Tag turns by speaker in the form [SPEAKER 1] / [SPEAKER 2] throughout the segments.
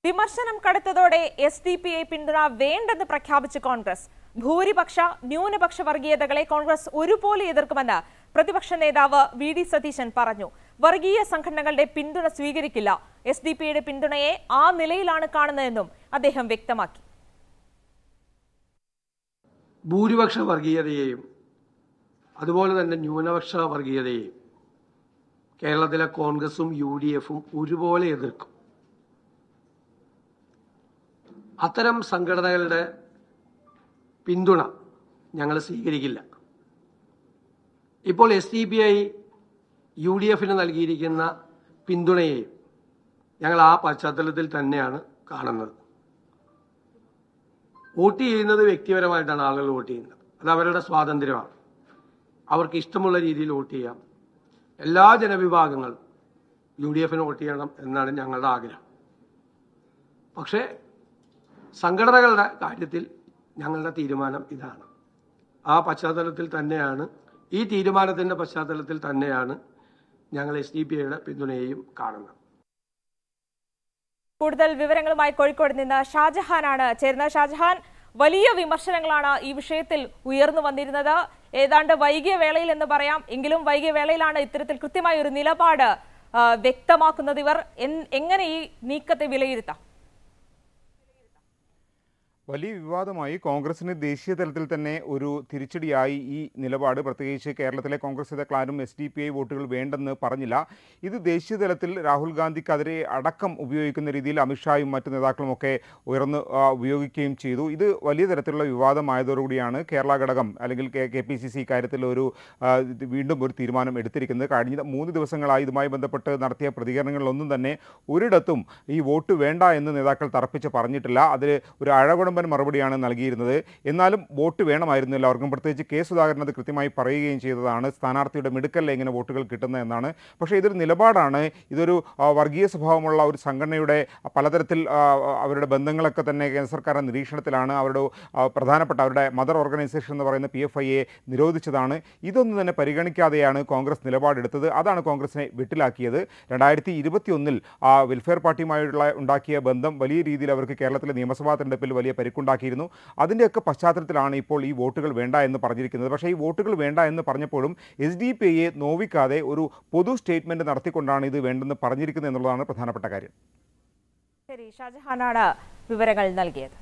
[SPEAKER 1] വിമർശനം കടുത്തതോടെ S D P I പിന്തുണ വേണ്ടെന്ന് പ്രഖ്യാപിച്ച് കോൺഗ്രസ് ഭൂരിപക്ഷ ന്യൂനപക്ഷ വർഗീയതകളെ കോൺഗ്രസ് ഒരുപോലെ എതിർക്കുമെന്ന് പ്രതിപക്ഷ നേതാവ് വി ഡി സതീശൻ പറഞ്ഞു വർഗീയ സംഘടനകളുടെ പിന്തുണ സ്വീകരിക്കില്ല എസ് ഡി പി ഐയുടെ പിന്തുണയെ ആ നിലയിലാണ് കാണുന്നതെന്നും അദ്ദേഹം വ്യക്തമാക്കി
[SPEAKER 2] ഭൂരിപക്ഷ വർഗീയതയെയും അതുപോലെ തന്നെ ന്യൂനപക്ഷ വർഗീയതയെയും കേരളത്തിലെ കോൺഗ്രസും യു ഡി എഫും ഒരുപോലെ എതിർക്കും അത്തരം സംഘടനകളുടെ പിന്തുണ ഞങ്ങൾ സ്വീകരിക്കില്ല ഇപ്പോൾ S D P I U D എഫിന് നൽകിയിരിക്കുന്ന പിന്തുണയെയും ഞങ്ങൾ ആ പശ്ചാത്തലത്തിൽ തന്നെയാണ് കാണുന്നത് വോട്ട് ചെയ്യുന്നത് വ്യക്തിപരമായിട്ടാണ് ആളുകൾ വോട്ട് ചെയ്യുന്നത് അത് അവരുടെ സ്വാതന്ത്ര്യമാണ് അവർക്ക് ഇഷ്ടമുള്ള രീതിയിൽ വോട്ട് ചെയ്യാം എല്ലാ ജനവിഭാഗങ്ങളും യു ഡി എഫിന് വോട്ട് ചെയ്യണം എന്നാണ് ഞങ്ങളുടെ ആഗ്രഹം പക്ഷേ സംഘടനകളുടെ കാര്യത്തിൽ ഞങ്ങളുടെ തീരുമാനം ഇതാണ് ആ പശ്ചാത്തലത്തിൽ തന്നെയാണ് ഈ തീരുമാനത്തിന്റെ പശ്ചാത്തലത്തിൽ തന്നെയാണ് ഞങ്ങൾ എസ് ഡി പി ഐയുടെ പിന്തുണയെയും കാണുന്നത്
[SPEAKER 1] കൂടുതൽ വിവരങ്ങളുമായി കോഴിക്കോട് നിന്ന് ഷാജഹാനാണ് ചേരുന്നത് ഷാജഹാൻ വലിയ വിമർശനങ്ങളാണ് ഈ വിഷയത്തിൽ ഉയർന്നു വന്നിരുന്നത് ഏതാണ്ട് വൈകിയ വേളയിൽ എന്ന് പറയാം എങ്കിലും വൈകിയ വേളയിലാണ് ഇത്തരത്തിൽ കൃത്യമായ ഒരു നിലപാട് ആ, വ്യക്തമാക്കുന്നത് ഇവർ എൻ- എങ്ങനെ ഈ നീക്കത്തെ വിലയിരുത്താം
[SPEAKER 3] വലിയ വിവാദമായി കോൺഗ്രസിന് ദേശീയ തലത്തിൽ തന്നെ ഒരു തിരിച്ചടിയായി ഈ നിലപാട് പ്രത്യേകിച്ച് കേരളത്തിലെ കോൺഗ്രസ് നേതാക്കളാരും എസ് ഡി പി ഐ വോട്ടുകൾ വേണ്ടെന്ന് പറഞ്ഞില്ല ഇത് ദേശീയ തലത്തിൽ രാഹുൽ ഗാന്ധിക്കെതിരെ അടക്കം ഉപയോഗിക്കുന്ന രീതിയിൽ അമിത്ഷായും മറ്റു നേതാക്കളുമൊക്കെ ഉയർന്ന് ആ, ഉപയോഗിക്കുകയും ചെയ്തു ഇത് വലിയ തരത്തിലുള്ള വിവാദമായതോടുകൂടിയാണ് കേരള ഘടകം അല്ലെങ്കിൽ K K P C C ഇക്കാര്യത്തിൽ ഒരു ആ, ഇത് വീണ്ടും ഒരു തീരുമാനം എടുത്തിരിക്കുന്നത് കഴിഞ്ഞ മൂന്ന് ദിവസങ്ങളായി ഇതുമായി ബന്ധപ്പെട്ട് നടത്തിയ പ്രതികരണങ്ങളിലൊന്നും തന്നെ ഒരിടത്തും ഈ വോട്ട് വേണ്ട എന്ന് നേതാക്കൾ തറപ്പിച്ച് പറഞ്ഞിട്ടില്ല അതിൽ ഒരു അഴകുടമ്പൻ മറുപടിയാണ് നൽകിയിരുന്നത് എന്നാലും വോട്ട് വേണമായിരുന്നു എല്ലാവർക്കും പ്രത്യേകിച്ച് കെ സുധാകരൻ അത് കൃത്യമായി പറയുകയും ചെയ്തതാണ് സ്ഥാനാർത്ഥിയുടെ മിടുക്കല്ല ഇങ്ങനെ വോട്ടുകൾ കിട്ടുന്നത് എന്നാണ് പക്ഷേ ഇതൊരു നിലപാടാണ് ഇതൊരു ആ, വർഗീയ സ്വഭാവമുള്ള ഒരു സംഘടനയുടെ പലതരത്തിൽ ആ, അവരുടെ ബന്ധങ്ങളൊക്കെ തന്നെ കേന്ദ്ര സർക്കാരിൻ്റെ നിരീക്ഷണത്തിലാണ് അവരുടെ ആ, പ്രധാനപ്പെട്ട അവരുടെ മദർ ഓർഗനൈസേഷൻ എന്ന് പറയുന്ന പി എഫ് ഐയെ നിരോധിച്ചതാണ് ഇതൊന്നും തന്നെ പരിഗണിക്കാതെയാണ് കോൺഗ്രസ് നിലപാടെടുത്തത് അതാണ് കോൺഗ്രസിനെ വിട്ടിലാക്കിയത് രണ്ടായിരത്തി ഇരുപത്തിയൊന്നിൽ ആ വെൽഫെയർ പാർട്ടിയുമായുള്ള ഉണ്ടാക്കിയ ബന്ധം വലിയ രീതിയിൽ അവർക്ക് കേരളത്തിലെ നിയമസഭാ തെരഞ്ഞെടുപ്പിൽ വലിയ പരിക്കുണ്ടാക്കിയിരുന്നു അതിൻ്റെയൊക്കെ പശ്ചാത്തലത്തിലാണ് ഇപ്പോൾ ഈ വോട്ടുകൾ വേണ്ട എന്ന് പറഞ്ഞിരിക്കുന്നത് പക്ഷേ ഈ വോട്ടുകൾ വേണ്ട എന്ന് പറഞ്ഞപ്പോഴും എസ് ഡി പി ഐയെ നോവിക്കാതെ ഒരു പൊതു സ്റ്റേറ്റ്മെൻറ്റ് നടത്തിക്കൊണ്ടാണ് ഇത് വേണ്ടെന്ന് പറഞ്ഞിരിക്കുന്നത് എന്നുള്ളതാണ് പ്രധാനപ്പെട്ട കാര്യം
[SPEAKER 1] ശരി ഷാജഹാനാണ് വിവരങ്ങൾ നൽകിയത്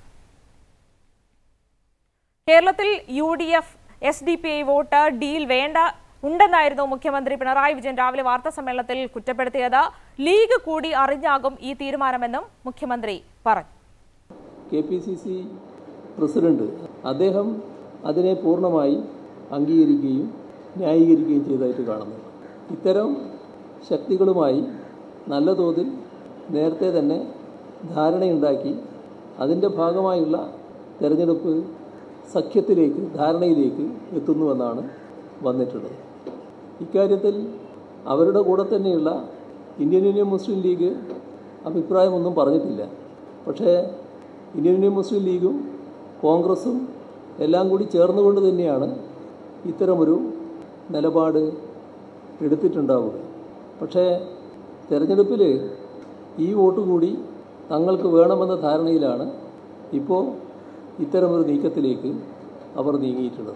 [SPEAKER 1] കേരളത്തിൽ U D F S D P I vote deal വേണ്ട ഉണ്ടെന്നായിരുന്നു മുഖ്യമന്ത്രി പിണറായി വിജയൻ രാവിലെ വാർത്താ സമ്മേളനത്തിൽ കുറ്റപ്പെടുത്തിയത് ലീഗ് കൂടി അറിഞ്ഞാകും ഈ തീരുമാനമെന്നും മുഖ്യമന്ത്രി പറഞ്ഞു
[SPEAKER 4] K P C C president അദ്ദേഹം അതിനെ പൂർണ്ണമായി അംഗീകരിക്കുകയും ന്യായീകരിക്കുകയും ചെയ്തതായിട്ട് കാണുന്നു ഇത്തരം ശക്തികളുമായി നല്ല തോതിൽ നേരത്തെ തന്നെ ധാരണയുണ്ടാക്കി അതിൻ്റെ ഭാഗമായുള്ള തെരഞ്ഞെടുപ്പ് സഖ്യത്തിലേക്ക് ധാരണയിലേക്ക് എത്തുന്നുവെന്നാണ് വന്നിട്ടുള്ളത് ഇക്കാര്യത്തിൽ അവരുടെ കൂടെ തന്നെയുള്ള ഇന്ത്യൻ യൂണിയൻ മുസ്ലിം ലീഗ് അഭിപ്രായമൊന്നും പറഞ്ഞിട്ടില്ല പക്ഷേ ഇന്ത്യൻ യൂണിയൻ മുസ്ലിം ലീഗും കോൺഗ്രസും എല്ലാം കൂടി ചേർന്നുകൊണ്ട് തന്നെയാണ് ഇത്തരമൊരു നിലപാട് എടുത്തിട്ടുണ്ടാവുക പക്ഷേ തെരഞ്ഞെടുപ്പിൽ ഈ വോട്ട് കൂടി തങ്ങൾക്ക് വേണമെന്ന ധാരണയിലാണ് ഇപ്പോൾ ഇത്തരമൊരു നീക്കത്തിലേക്ക് അവർ നീങ്ങിയിട്ടുള്ളത്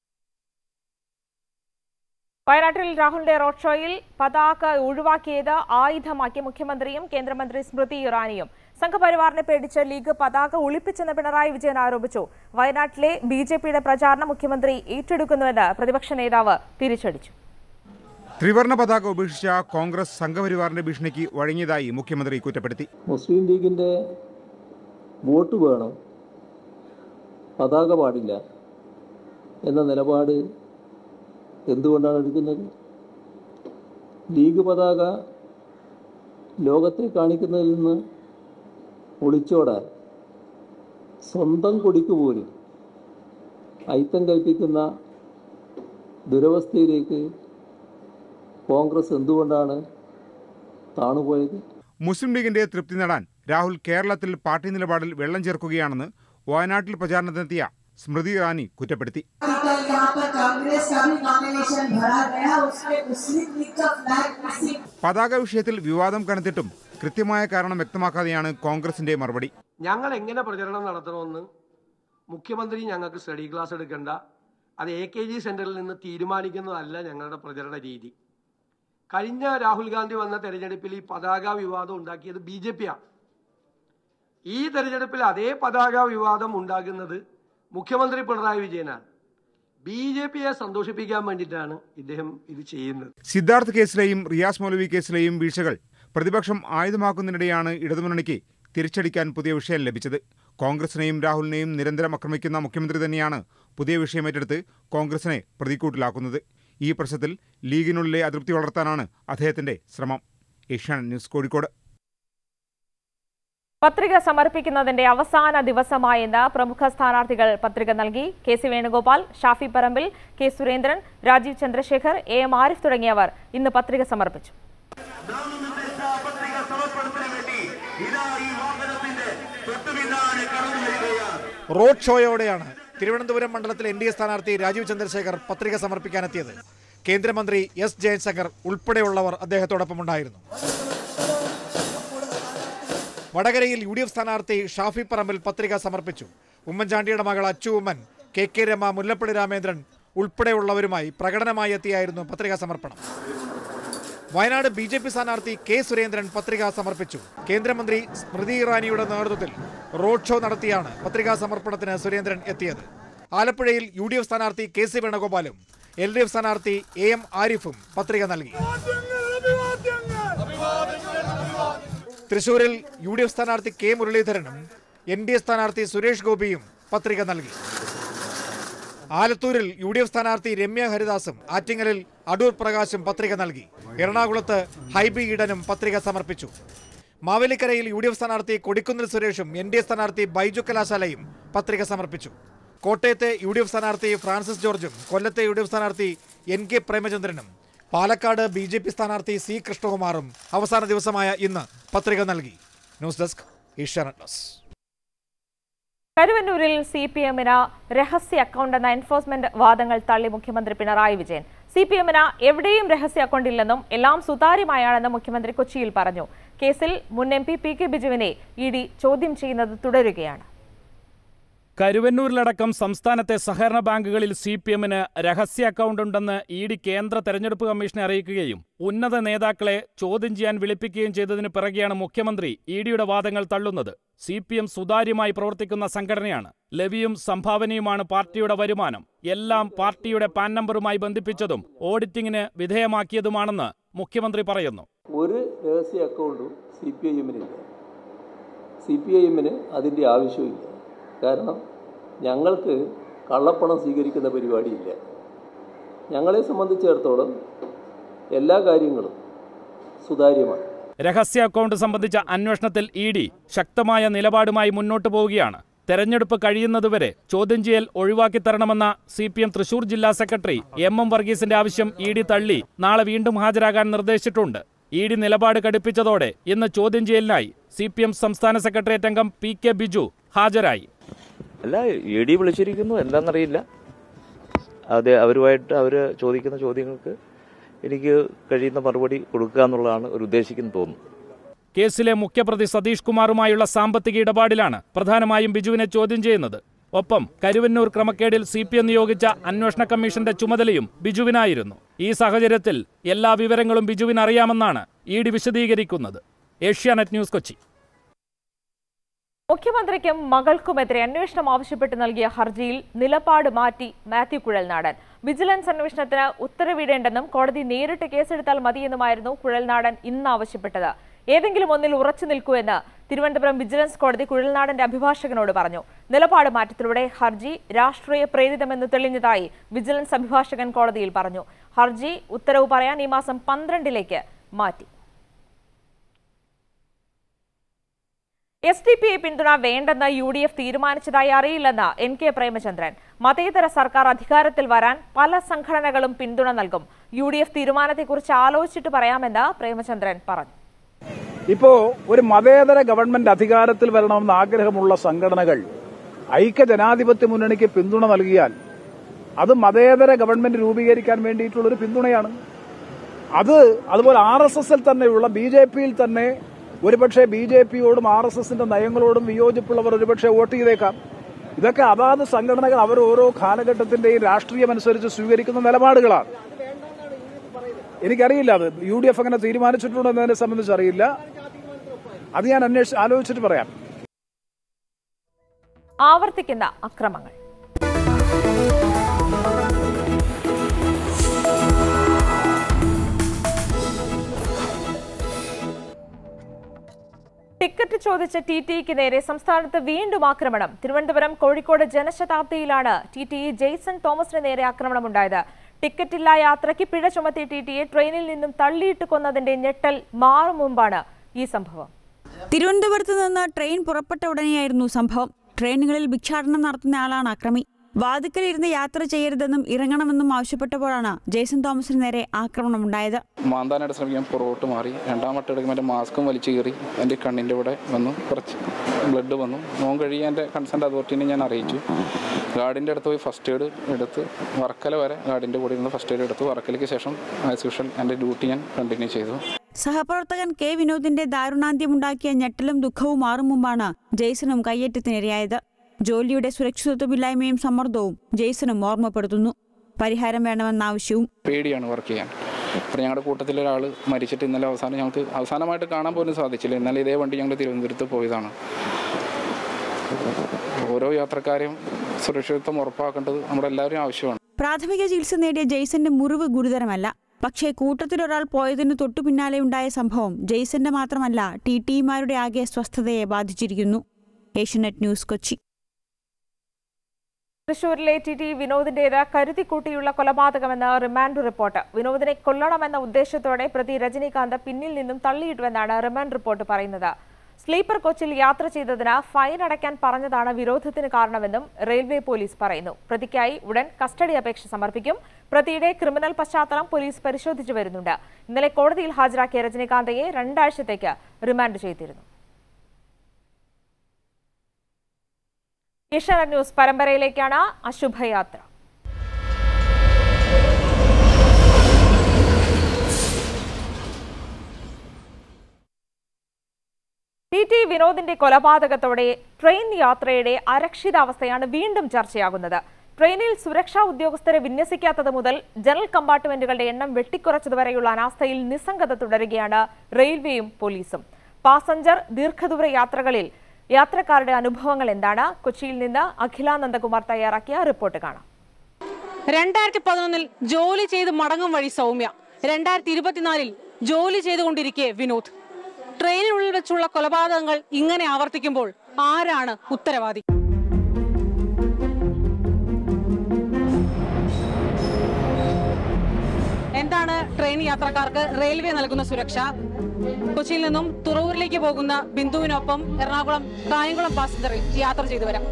[SPEAKER 1] വയനാട്ടിൽ രാഹുലിന്റെ റോഡ് ഷോയിൽ പതാക ഒഴിവാക്കിയത് ആയുധമാക്കി മുഖ്യമന്ത്രിയും കേന്ദ്രമന്ത്രി സ്മൃതി ഇറാനിയും സംഘപരിവാറിനെ പേടിച്ച് ലീഗ് പതാക ഒളിപ്പിച്ചെന്ന് പിണറായി വിജയൻ ആരോപിച്ചു വയനാട്ടിലെ ബി ജെ പിയുടെ പ്രചാരണം മുഖ്യമന്ത്രി ഏറ്റെടുക്കുന്നുവെന്ന് പ്രതിപക്ഷ നേതാവ് തിരിച്ചടിച്ചു
[SPEAKER 3] ത്രിവർണ പതാക ഉപേക്ഷിച്ച കോൺഗ്രസ് സംഘപരിവാറിന്റെ ഭീഷണിക്ക് വഴങ്ങിയതായി മുഖ്യമന്ത്രി കുറ്റപ്പെടുത്തി
[SPEAKER 4] മുസ്ലിം ലീഗിൻ്റെ വോട്ട് വേണം പതാക പാടില്ല എന്ന നിലപാട് എന്തുകൊണ്ടാണ് എടുക്കുന്നത് ലീഗ് പതാക ലോകത്തെ കാണിക്കുന്നതിൽ നിന്ന് ഒളിച്ചോടാൻ സ്വന്തം കൊടിക്ക് പോലും അയിത്തം കൽപ്പിക്കുന്ന ദുരവസ്ഥയിലേക്ക് കോൺഗ്രസ് എന്തുകൊണ്ടാണ് താണുപോയത്
[SPEAKER 3] മുസ്ലിം ലീഗിന്റെ തൃപ്തി നേടാൻ രാഹുൽ കേരളത്തിൽ പാർട്ടി നിലപാടിൽ വെള്ളം ചേർക്കുകയാണെന്ന് വയനാട്ടിൽ പ്രചാരണത്തിനെത്തിയ സ്മൃതി ഇറാനി കുറ്റപ്പെടുത്തി
[SPEAKER 5] कल यहाँ पर कांग्रेस का भी नॉमिनेशन भरा गया उसमें मुस्लिम लीग का फ्लैग मिसिंग
[SPEAKER 3] പതാക വിഷയത്തിൽ വിവാദം കനത്തിട്ടും കൃത്യമായ കാരണം വ്യക്തമാക്കാതെയാണ് കോൺഗ്രസിന്റെ മറുപടി
[SPEAKER 2] ഞങ്ങൾ എങ്ങനെ പ്രചരണം നടത്തണമെന്ന് മുഖ്യമന്ത്രി ഞങ്ങൾക്ക് സ്റ്റഡി ക്ലാസ് എടുക്കേണ്ട അത് എ കെ ജി സെന്ററിൽ നിന്ന് തീരുമാനിക്കുന്നതല്ല ഞങ്ങളുടെ പ്രചരണ രീതി കഴിഞ്ഞ രാഹുൽ ഗാന്ധി വന്ന തെരഞ്ഞെടുപ്പിൽ ഈ പതാക വിവാദം ഉണ്ടാക്കിയത് ബി ജെ പിയാണ് ഈ തെരഞ്ഞെടുപ്പിൽ അതേ പതാക വിവാദം ഉണ്ടാകുന്നത് മുഖ്യമന്ത്രി പിണറായി വിജയനാണ് ബി ജെ പിയെ സന്തോഷിപ്പിക്കാൻ വേണ്ടിയിട്ടാണ് ഇദ്ദേഹം ഇത് ചെയ്യുന്നത്
[SPEAKER 3] സിദ്ധാർത്ഥ് കേസിലെയും റിയാസ് മൗലവി കേസിലെയും വീഴ്ചകൾ പ്രതിപക്ഷം ആയുധമാക്കുന്നതിനിടെയാണ് ഇടതുമുന്നണിക്ക് തിരിച്ചടിക്കാൻ പുതിയ വിഷയം ലഭിച്ചത് കോൺഗ്രസിനെയും രാഹുലിനെയും നിരന്തരം ആക്രമിക്കുന്ന മുഖ്യമന്ത്രി തന്നെയാണ് പുതിയ വിഷയം ഏറ്റെടുത്ത് കോൺഗ്രസിനെ പ്രതിക്കൂട്ടിലാക്കുന്നത് ഈ പ്രശ്നത്തിൽ ലീഗിനുള്ളിലെ അതൃപ്തി വളർത്താനാണ് അദ്ദേഹത്തിന്റെ ശ്രമം ഏഷ്യാനെറ്റ് ന്യൂസ് കോഴിക്കോട്
[SPEAKER 1] പത്രിക സമർപ്പിക്കുന്നതിന്റെ അവസാന ദിവസമായ ഇന്ന് പ്രമുഖ സ്ഥാനാർത്ഥികൾ പത്രിക നൽകി K C Venugopal Shafi Parambil K Surendran Rajeev Chandrasekhar A M Arif തുടങ്ങിയവർ ഇന്ന് പത്രിക സമർപ്പിച്ചു
[SPEAKER 6] റോഡ് ഷോയോടെയാണ് തിരുവനന്തപുരം മണ്ഡലത്തിലെ എൻ ഡി എ സ്ഥാനാർത്ഥി രാജീവ് ചന്ദ്രശേഖർ പത്രിക സമർപ്പിക്കാനെത്തിയത് കേന്ദ്രമന്ത്രി എസ് ജയശങ്കർ ഉൾപ്പെടെയുള്ളവർ അദ്ദേഹത്തോടൊപ്പം ഉണ്ടായിരുന്നു വടകരയിൽ യു ഡി എഫ് സ്ഥാനാർത്ഥി ഷാഫി പറമ്പിൽ പത്രിക സമർപ്പിച്ചു ഉമ്മൻചാണ്ടിയുടെ മകൾ അച്ചു ഉമ്മൻ കെ കെ രമ മുല്ലപ്പള്ളി രാമേന്ദ്രൻ ഉൾപ്പെടെയുള്ളവരുമായി പ്രകടനമായി എത്തിയായിരുന്നു പത്രികാ സമർപ്പണം വയനാട് ബി ജെ പി സ്ഥാനാർത്ഥി കെ സുരേന്ദ്രൻ പത്രിക സമർപ്പിച്ചു കേന്ദ്രമന്ത്രി സ്മൃതി ഇറാനിയുടെ നേതൃത്വത്തിൽ റോഡ് ഷോ നടത്തിയാണ് പത്രികാ സമർപ്പണത്തിന് സുരേന്ദ്രൻ എത്തിയത് ആലപ്പുഴയിൽ യു ഡി എഫ് സ്ഥാനാർത്ഥി കെ സി വേണുഗോപാലും എൽ ഡി എഫ് സ്ഥാനാർത്ഥി എ എം ആരിഫും പത്രിക നൽകി തൃശൂരിൽ യു ഡി എഫ് സ്ഥാനാർത്ഥി കെ മുരളീധരനും എൻ ഡി എ സ്ഥാനാർത്ഥി സുരേഷ് ഗോപിയും പത്രിക നൽകി ആലത്തൂരിൽ യു ഡി എഫ് സ്ഥാനാർത്ഥി രമ്യ ഹരിദാസും ആറ്റിങ്ങലിൽ അടൂർ പ്രകാശും പത്രിക നൽകി എറണാകുളത്ത് ഹൈബി ഈഡനും പത്രിക സമർപ്പിച്ചു മാവേലിക്കരയിൽ യു ഡി എഫ് സ്ഥാനാർത്ഥി കൊടിക്കുന്നിൽ സുരേഷും എൻ ഡി എ സ്ഥാനാർത്ഥി ബൈജു കലാശാലയും പത്രിക സമർപ്പിച്ചു കോട്ടയത്തെ യു ഡി എഫ് സ്ഥാനാർത്ഥി ഫ്രാൻസിസ് ജോർജും കൊല്ലത്തെ യു ഡി എഫ് സ്ഥാനാർത്ഥി എൻ കെ പ്രേമചന്ദ്രനും പാലക്കാട് ബി ജെ പി സ്ഥാനാർത്ഥി സി കൃഷ്ണകുമാറും അവസാന ദിവസമായ ഇന്ന് പത്രിക നൽകി ന്യൂസ് ഡെസ്ക് ഏഷ്യാനെറ്റ് ന്യൂസ്
[SPEAKER 1] കരുവന്നൂരിൽ സി പി എമ്മിന് രഹസ്യ അക്കൗണ്ട് എന്ന എൻഫോഴ്സ്മെന്റ് വാദങ്ങൾ തള്ളി മുഖ്യമന്ത്രി പിണറായി വിജയൻ സി പി എമ്മിന് എവിടെയും രഹസ്യ അക്കൗണ്ട് ഇല്ലെന്നും എല്ലാം സുതാര്യമായാണെന്ന് മുഖ്യമന്ത്രി കൊച്ചിയിൽ പറഞ്ഞു കേസിൽ മുൻ എം പി പി കെ ബിജുവിനെ ഇ ഡി ചോദ്യം ചെയ്യുന്നത് തുടരുകയാണ്
[SPEAKER 7] കരുവന്നൂരിലടക്കം സംസ്ഥാനത്തെ സഹകരണ ബാങ്കുകളിൽ സി പി എമ്മിന് രഹസ്യ അക്കൗണ്ട് ഉണ്ടെന്ന് ഇ ഡി കേന്ദ്ര തെരഞ്ഞെടുപ്പ് കമ്മീഷനെ അറിയിക്കുകയും ഉന്നത നേതാക്കളെ ചോദ്യം ചെയ്യാൻ വിളിപ്പിക്കുകയും ചെയ്തതിന് പിറകെയാണ് മുഖ്യമന്ത്രി ഇ ഡിയുടെ വാദങ്ങൾ തള്ളുന്നത് സി പി എം സുതാര്യമായി പ്രവർത്തിക്കുന്ന സംഘടനയാണ് ലവിയും സംഭാവനയുമാണ് പാർട്ടിയുടെ വരുമാനം എല്ലാം പാർട്ടിയുടെ പാൻ നമ്പറുമായി ബന്ധിപ്പിച്ചതും ഓഡിറ്റിംഗിന് വിധേയമാക്കിയതുമാണെന്ന് മുഖ്യമന്ത്രി പറയുന്നു
[SPEAKER 4] ഒരു രഹസ്യ അക്കൗണ്ടും സി പി ഐ എമ്മിനില്ല സി പി ഐ എമ്മിന് അതിൻ്റെ ആവശ്യമില്ല കാരണം ഞങ്ങൾക്ക് കള്ളപ്പണം സ്വീകരിക്കുന്ന പരിപാടിയില്ല ഞങ്ങളെ സംബന്ധിച്ചിടത്തോളം എല്ലാ കാര്യങ്ങളും സുതാര്യമാണ്
[SPEAKER 7] രഹസ്യ അക്കൗണ്ട് സംബന്ധിച്ച അന്വേഷണത്തിൽ ഇ ഡി ശക്തമായ നിലപാടുമായി മുന്നോട്ടു പോവുകയാണ് തെരഞ്ഞെടുപ്പ് കഴിയുന്നതുവരെ ചോദ്യം ചെയ്യൽ ഒഴിവാക്കി തരണമെന്ന സി പി എം തൃശൂർ ജില്ലാ സെക്രട്ടറി എം എം വർഗീസിന്റെ ആവശ്യം ഇ ഡി തള്ളി നാളെ വീണ്ടും ഹാജരാകാൻ നിർദ്ദേശിച്ചിട്ടുണ്ട് ഇ ഡി നിലപാട് കടുപ്പിച്ചതോടെ ഇന്ന് ചോദ്യം ചെയ്യലിനായി സി പി എം സംസ്ഥാന സെക്രട്ടേറിയറ്റ് അംഗം പി കെ ബിജു ഹാജരായി
[SPEAKER 8] അല്ല ഇ ഡി വിളിച്ചിരിക്കുന്നു എന്താണെന്നറിയില്ല അതെ അവരുമായിട്ട് അവർ ചോദിക്കുന്ന ചോദ്യങ്ങൾക്ക് എനിക്ക് കഴിയുന്ന മറുപടി കൊടുക്കുക എന്നുള്ളതാണ് ഒരു ഉദ്ദേശിക്കുന്നത് തോന്നുന്നു
[SPEAKER 7] കേസിലെ മുഖ്യപ്രതി സതീഷ് കുമാറുമായുള്ള സാമ്പത്തിക ഇടപാടിലാണ് പ്രധാനമായും ബിജുവിനെ ചോദ്യം ചെയ്യുന്നത് ഒപ്പം കരുവന്നൂർ ക്രമക്കേടിൽ സി പി എം നിയോഗിച്ച അന്വേഷണ കമ്മീഷന്റെ ചുമതലയും ബിജുവിനായിരുന്നു ഈ സാഹചര്യത്തിൽ എല്ലാ വിവരങ്ങളും ബിജുവിന് അറിയാമെന്നാണ് ഇ ഡി വിശദീകരിക്കുന്നത് ഏഷ്യാനെറ്റ് ന്യൂസ് കൊച്ചി
[SPEAKER 1] മുഖ്യമന്ത്രിക്കും മകൾക്കുമെതിരെ അന്വേഷണം ആവശ്യപ്പെട്ട് നൽകിയ ഹർജിയിൽ നിലപാട് മാറ്റി മാത്യു കുഴൽനാടൻ വിജിലൻസ് അന്വേഷണത്തിന് ഉത്തരവിടേണ്ടെന്നും കോടതി നേരിട്ട് കേസെടുത്താൽ മതിയെന്നുമായിരുന്നു കുഴൽനാടൻ ഇന്ന് ആവശ്യപ്പെട്ടത് ഏതെങ്കിലും ഒന്നിൽ ഉറച്ചു നിൽക്കൂ എന്ന് തിരുവനന്തപുരം വിജിലൻസ് കോടതി കുഴൽനാടന്റെ അഭിഭാഷകനോട് പറഞ്ഞു നിലപാട് മാറ്റത്തിലൂടെ ഹർജി രാഷ്ട്രീയ പ്രേരിതമെന്ന് തെളിഞ്ഞതായി വിജിലൻസ് അഭിഭാഷകൻ കോടതിയിൽ പറഞ്ഞു ഹർജി ഉത്തരവ് പറയാൻ ഈ മാസം പന്ത്രണ്ടിലേക്ക് മാറ്റി എസ് ഡി പി ഐ പിന്തുണ വേണ്ടെന്ന് യു ഡി എഫ് തീരുമാനിച്ചതായി അറിയില്ലെന്ന് എൻ കെ പ്രേമചന്ദ്രൻ മതേതര സർക്കാർ അധികാരത്തിൽ വരാൻ പല സംഘടനകളും പിന്തുണ നൽകും യു ഡി എഫ് തീരുമാനത്തെക്കുറിച്ച് ആലോചിച്ചിട്ട് പറയാമെന്ന് പ്രേമചന്ദ്രൻ പറഞ്ഞു
[SPEAKER 9] ഇപ്പോ ഒരു മതേതര ഗവൺമെന്റ് അധികാരത്തിൽ വരണമെന്ന് ആഗ്രഹമുള്ള സംഘടനകൾ ഐക്യ ജനാധിപത്യ മുന്നണിക്ക് പിന്തുണ നൽകിയാൽ അത് മതേതര ഗവൺമെന്റ് രൂപീകരിക്കാൻ വേണ്ടിയിട്ടുള്ള ഒരു പിന്തുണയാണ് അത് അതുപോലെ ആർ എസ് എസിൽ തന്നെയുള്ള ബി ജെ പിയിൽ തന്നെ ഒരുപക്ഷെ ബി ജെ പിയോടും ആർ എസ് എസിന്റെ നയങ്ങളോടും വിയോജിപ്പുള്ളവർ ഒരുപക്ഷെ വോട്ട് ചെയ്തേക്കാം ഇതൊക്കെ അതാത് സംഘടനകൾ അവർ ഓരോ കാലഘട്ടത്തിന്റെയും രാഷ്ട്രീയമനുസരിച്ച് സ്വീകരിക്കുന്ന നിലപാടുകളാണ് എനിക്കറിയില്ല അത് യു ഡി എഫ് അങ്ങനെ തീരുമാനിച്ചിട്ടുണ്ടോ എന്നതിനെ സംബന്ധിച്ച് അറിയില്ല അത് ഞാൻ അന്വേഷിച്ച് ആലോചിച്ചിട്ട് പറയാം
[SPEAKER 1] ആവർത്തിക്കുന്ന അക്രമങ്ങൾ ടിക്കറ്റ് ചോദിച്ച ടി ടിക്ക് നേരെ സംസ്ഥാനത്ത് വീണ്ടും ആക്രമണം തിരുവനന്തപുരം കോഴിക്കോട് ജനശതാബ്ദിയിലാണ് ടി ടി ജെയ്സൺ തോമസിന് നേരെ ആക്രമണമുണ്ടായത് ടിക്കറ്റില്ല യാത്രയ്ക്ക് പിഴ ചുമത്തിയ ടി ടിയെ ട്രെയിനിൽ നിന്നും തള്ളിയിട്ട് കൊന്നതിന്റെ ഞെട്ടൽ മാറും മുമ്പാണ് ഈ സംഭവം
[SPEAKER 10] തിരുവനന്തപുരത്ത് നിന്ന് ട്രെയിൻ പുറപ്പെട്ട ഉടനെയായിരുന്നു സംഭവം ട്രെയിനുകളിൽ ഭിക്ഷാടനം നടത്തുന്ന ആളാണ് അക്രമി വാതിക്കലിരുന്ന് യാത്ര ചെയ്യരുതെന്നും ഇറങ്ങണമെന്നും ആവശ്യപ്പെട്ടപ്പോഴാണ് ജേസൺ തോമസിന് നേരെ ആക്രമണമുണ്ടായത്
[SPEAKER 11] മാന്താനായിട്ട് ശ്രമിക്കാൻ പുറകോട്ട് മാറി രണ്ടാം വട്ടം എടുക്കുമ്പോൾ എൻ്റെ മാസ്കും വലിച്ചു കീറി എൻ്റെ കണ്ണിൻ്റെ ഇവിടെ വന്നു കുറച്ച് ബ്ലഡ് വന്നു മോൻ കഴിയാൻ എൻ്റെ കൺസെൻറ്റ് അതോറിറ്റീനെ ഞാൻ അറിയിച്ചു ഗാർഡിൻ്റെ അടുത്ത് പോയി ഫസ്റ്റ് എയ്ഡ് എടുത്ത് വർക്കല വരെ ഗാർഡിൻ്റെ കൂടെ ഇരുന്ന് ഫസ്റ്റ് എയ്ഡ് എടുത്ത് വർക്കലയ്ക്ക് ശേഷം ആസ് യൂഷ്വൽ എൻ്റെ ഡ്യൂട്ടി ഞാൻ കണ്ടിന്യൂ ചെയ്തു
[SPEAKER 10] സഹപ്രവർത്തകൻ കെ വിനോദിന്റെ ദാരുണാന്ത്യമുണ്ടാക്കിയ ഞെട്ടലും ദുഃഖവും മാറും മുമ്പാണ് ജെയ്സണും കയ്യേറ്റത്തിനിരയായത് ജോലിയുടെ സുരക്ഷിതത്വമില്ലായ്മയും സമ്മർദ്ദവും ജെയ്സണും ഓർമ്മപ്പെടുത്തുന്നു പരിഹാരം വേണമെന്ന ആവശ്യവും
[SPEAKER 11] പേടിയാണ് വർക്ക് ചെയ്യാൻ അപ്പോൾ ഞങ്ങളുടെ കൂട്ടത്തിലെ ഒരാൾ മരിച്ചിട്ട് ഇന്നലെ അവസാനം ഞങ്ങൾക്ക് അവസാനമായിട്ട് കാണാൻ പോലും സാധിച്ചില്ല ഇന്നലെ ഇതേ വണ്ടി ഞങ്ങൾ തിരുവനന്തപുരത്ത് പോയതാണ് ഓരോ യാത്രക്കാരെയും സുരക്ഷിതത്വം ഉറപ്പാക്കേണ്ടത് നമ്മുടെ എല്ലാവരും ആവശ്യമാണ്
[SPEAKER 10] പ്രാഥമിക ചികിത്സ നേടിയ ജെയ്സന്റെ മുറിവ് ഗുരുതരമല്ല പക്ഷേ കൂട്ടത്തിലൊരാൾ പോയതിന് തൊട്ടു പിന്നാലെ ഉണ്ടായ സംഭവം ജെയ്സന്റെ മാത്രമല്ല ടി ടിമാരുടെ ആകെ സ്വസ്ഥതയെ ബാധിച്ചിരിക്കുന്നു ഏഷ്യനെറ്റ് ന്യൂസ് കൊച്ചി
[SPEAKER 1] തൃശൂരിലെ ടി ടി വിനോദിന്റേത് കരുതിക്കൂട്ടിയുള്ള കൊലപാതകമെന്ന് റിമാൻഡ് റിപ്പോർട്ട് വിനോദിനെ കൊല്ലണമെന്ന ഉദ്ദേശത്തോടെ പ്രതി രജനീകാന്ത് പിന്നിൽ നിന്നും തള്ളിയിട്ടുവെന്നാണ് റിമാൻഡ് റിപ്പോർട്ട് പറയുന്നത് സ്ലീപ്പർ കോച്ചിൽ യാത്ര ചെയ്തതിന് ഫൈൻ അടയ്ക്കാൻ പറഞ്ഞതാണ് വിരോധത്തിന് കാരണമെന്നും റെയിൽവേ പോലീസ് പറയുന്നു പ്രതിക്കായി ഉടൻ കസ്റ്റഡി അപേക്ഷ സമർപ്പിക്കും പ്രതിയുടെ ക്രിമിനൽ പശ്ചാത്തലം പോലീസ് പരിശോധിച്ചു വരുന്നുണ്ട് ഇന്നലെ കോടതിയിൽ ഹാജരാക്കിയ രജനീകാന്തയെ രണ്ടാഴ്ചത്തേക്ക് റിമാൻഡ് ചെയ്തിരുന്നു ഏഷ്യാനെറ്റ് ന്യൂസ് പരമ്പരയിലേക്കാണ് അശുഭയാത്ര ടി ടി വിനോദിന്റെ കൊലപാതകത്തോടെ ട്രെയിൻ യാത്രയുടെ അരക്ഷിതാവസ്ഥയാണ് വീണ്ടും ചർച്ചയാകുന്നത് ട്രെയിനിൽ സുരക്ഷാ ഉദ്യോഗസ്ഥരെ വിന്യസിക്കാത്തത് മുതൽ ജനറൽ കമ്പാർട്ട്മെന്റുകളുടെ എണ്ണം വെട്ടിക്കുറച്ചതുവരെയുള്ള അനാസ്ഥയിൽ നിസ്സംഗത തുടരുകയാണ് റെയിൽവേയും പോലീസും പാസഞ്ചർ ദീർഘദൂര യാത്രകളിൽ യാത്രക്കാരുടെ അനുഭവങ്ങൾ എന്താണ് കൊച്ചിയിൽ നിന്ന് അഖില നന്ദകുമാർ തയ്യാറാക്കിയ റിപ്പോർട്ട് കാണാം
[SPEAKER 12] രണ്ടായിരത്തി പതിനൊന്നിൽ ജോലി ചെയ്ത് മടങ്ങും വഴി സൗമ്യ രണ്ടായിരത്തി ഇരുപത്തിനാലിൽ ജോലി ചെയ്തുകൊണ്ടിരിക്കെ വിനോദ് ട്രെയിനിനുള്ളിൽ വെച്ചുള്ള കൊലപാതകങ്ങൾ ഇങ്ങനെ ആവർത്തിക്കുമ്പോൾ ആരാണ് ഉത്തരവാദി എന്താണ് ട്രെയിൻ യാത്രക്കാർക്ക് റെയിൽവേ നൽകുന്ന സുരക്ഷ കൊച്ചിയിൽ നിന്നും തുറവൂരിലേക്ക് പോകുന്ന ബിന്ദുവിനൊപ്പം എറണാകുളം കായംകുളം പാസഞ്ചറിൽ യാത്ര ചെയ്തു വരാം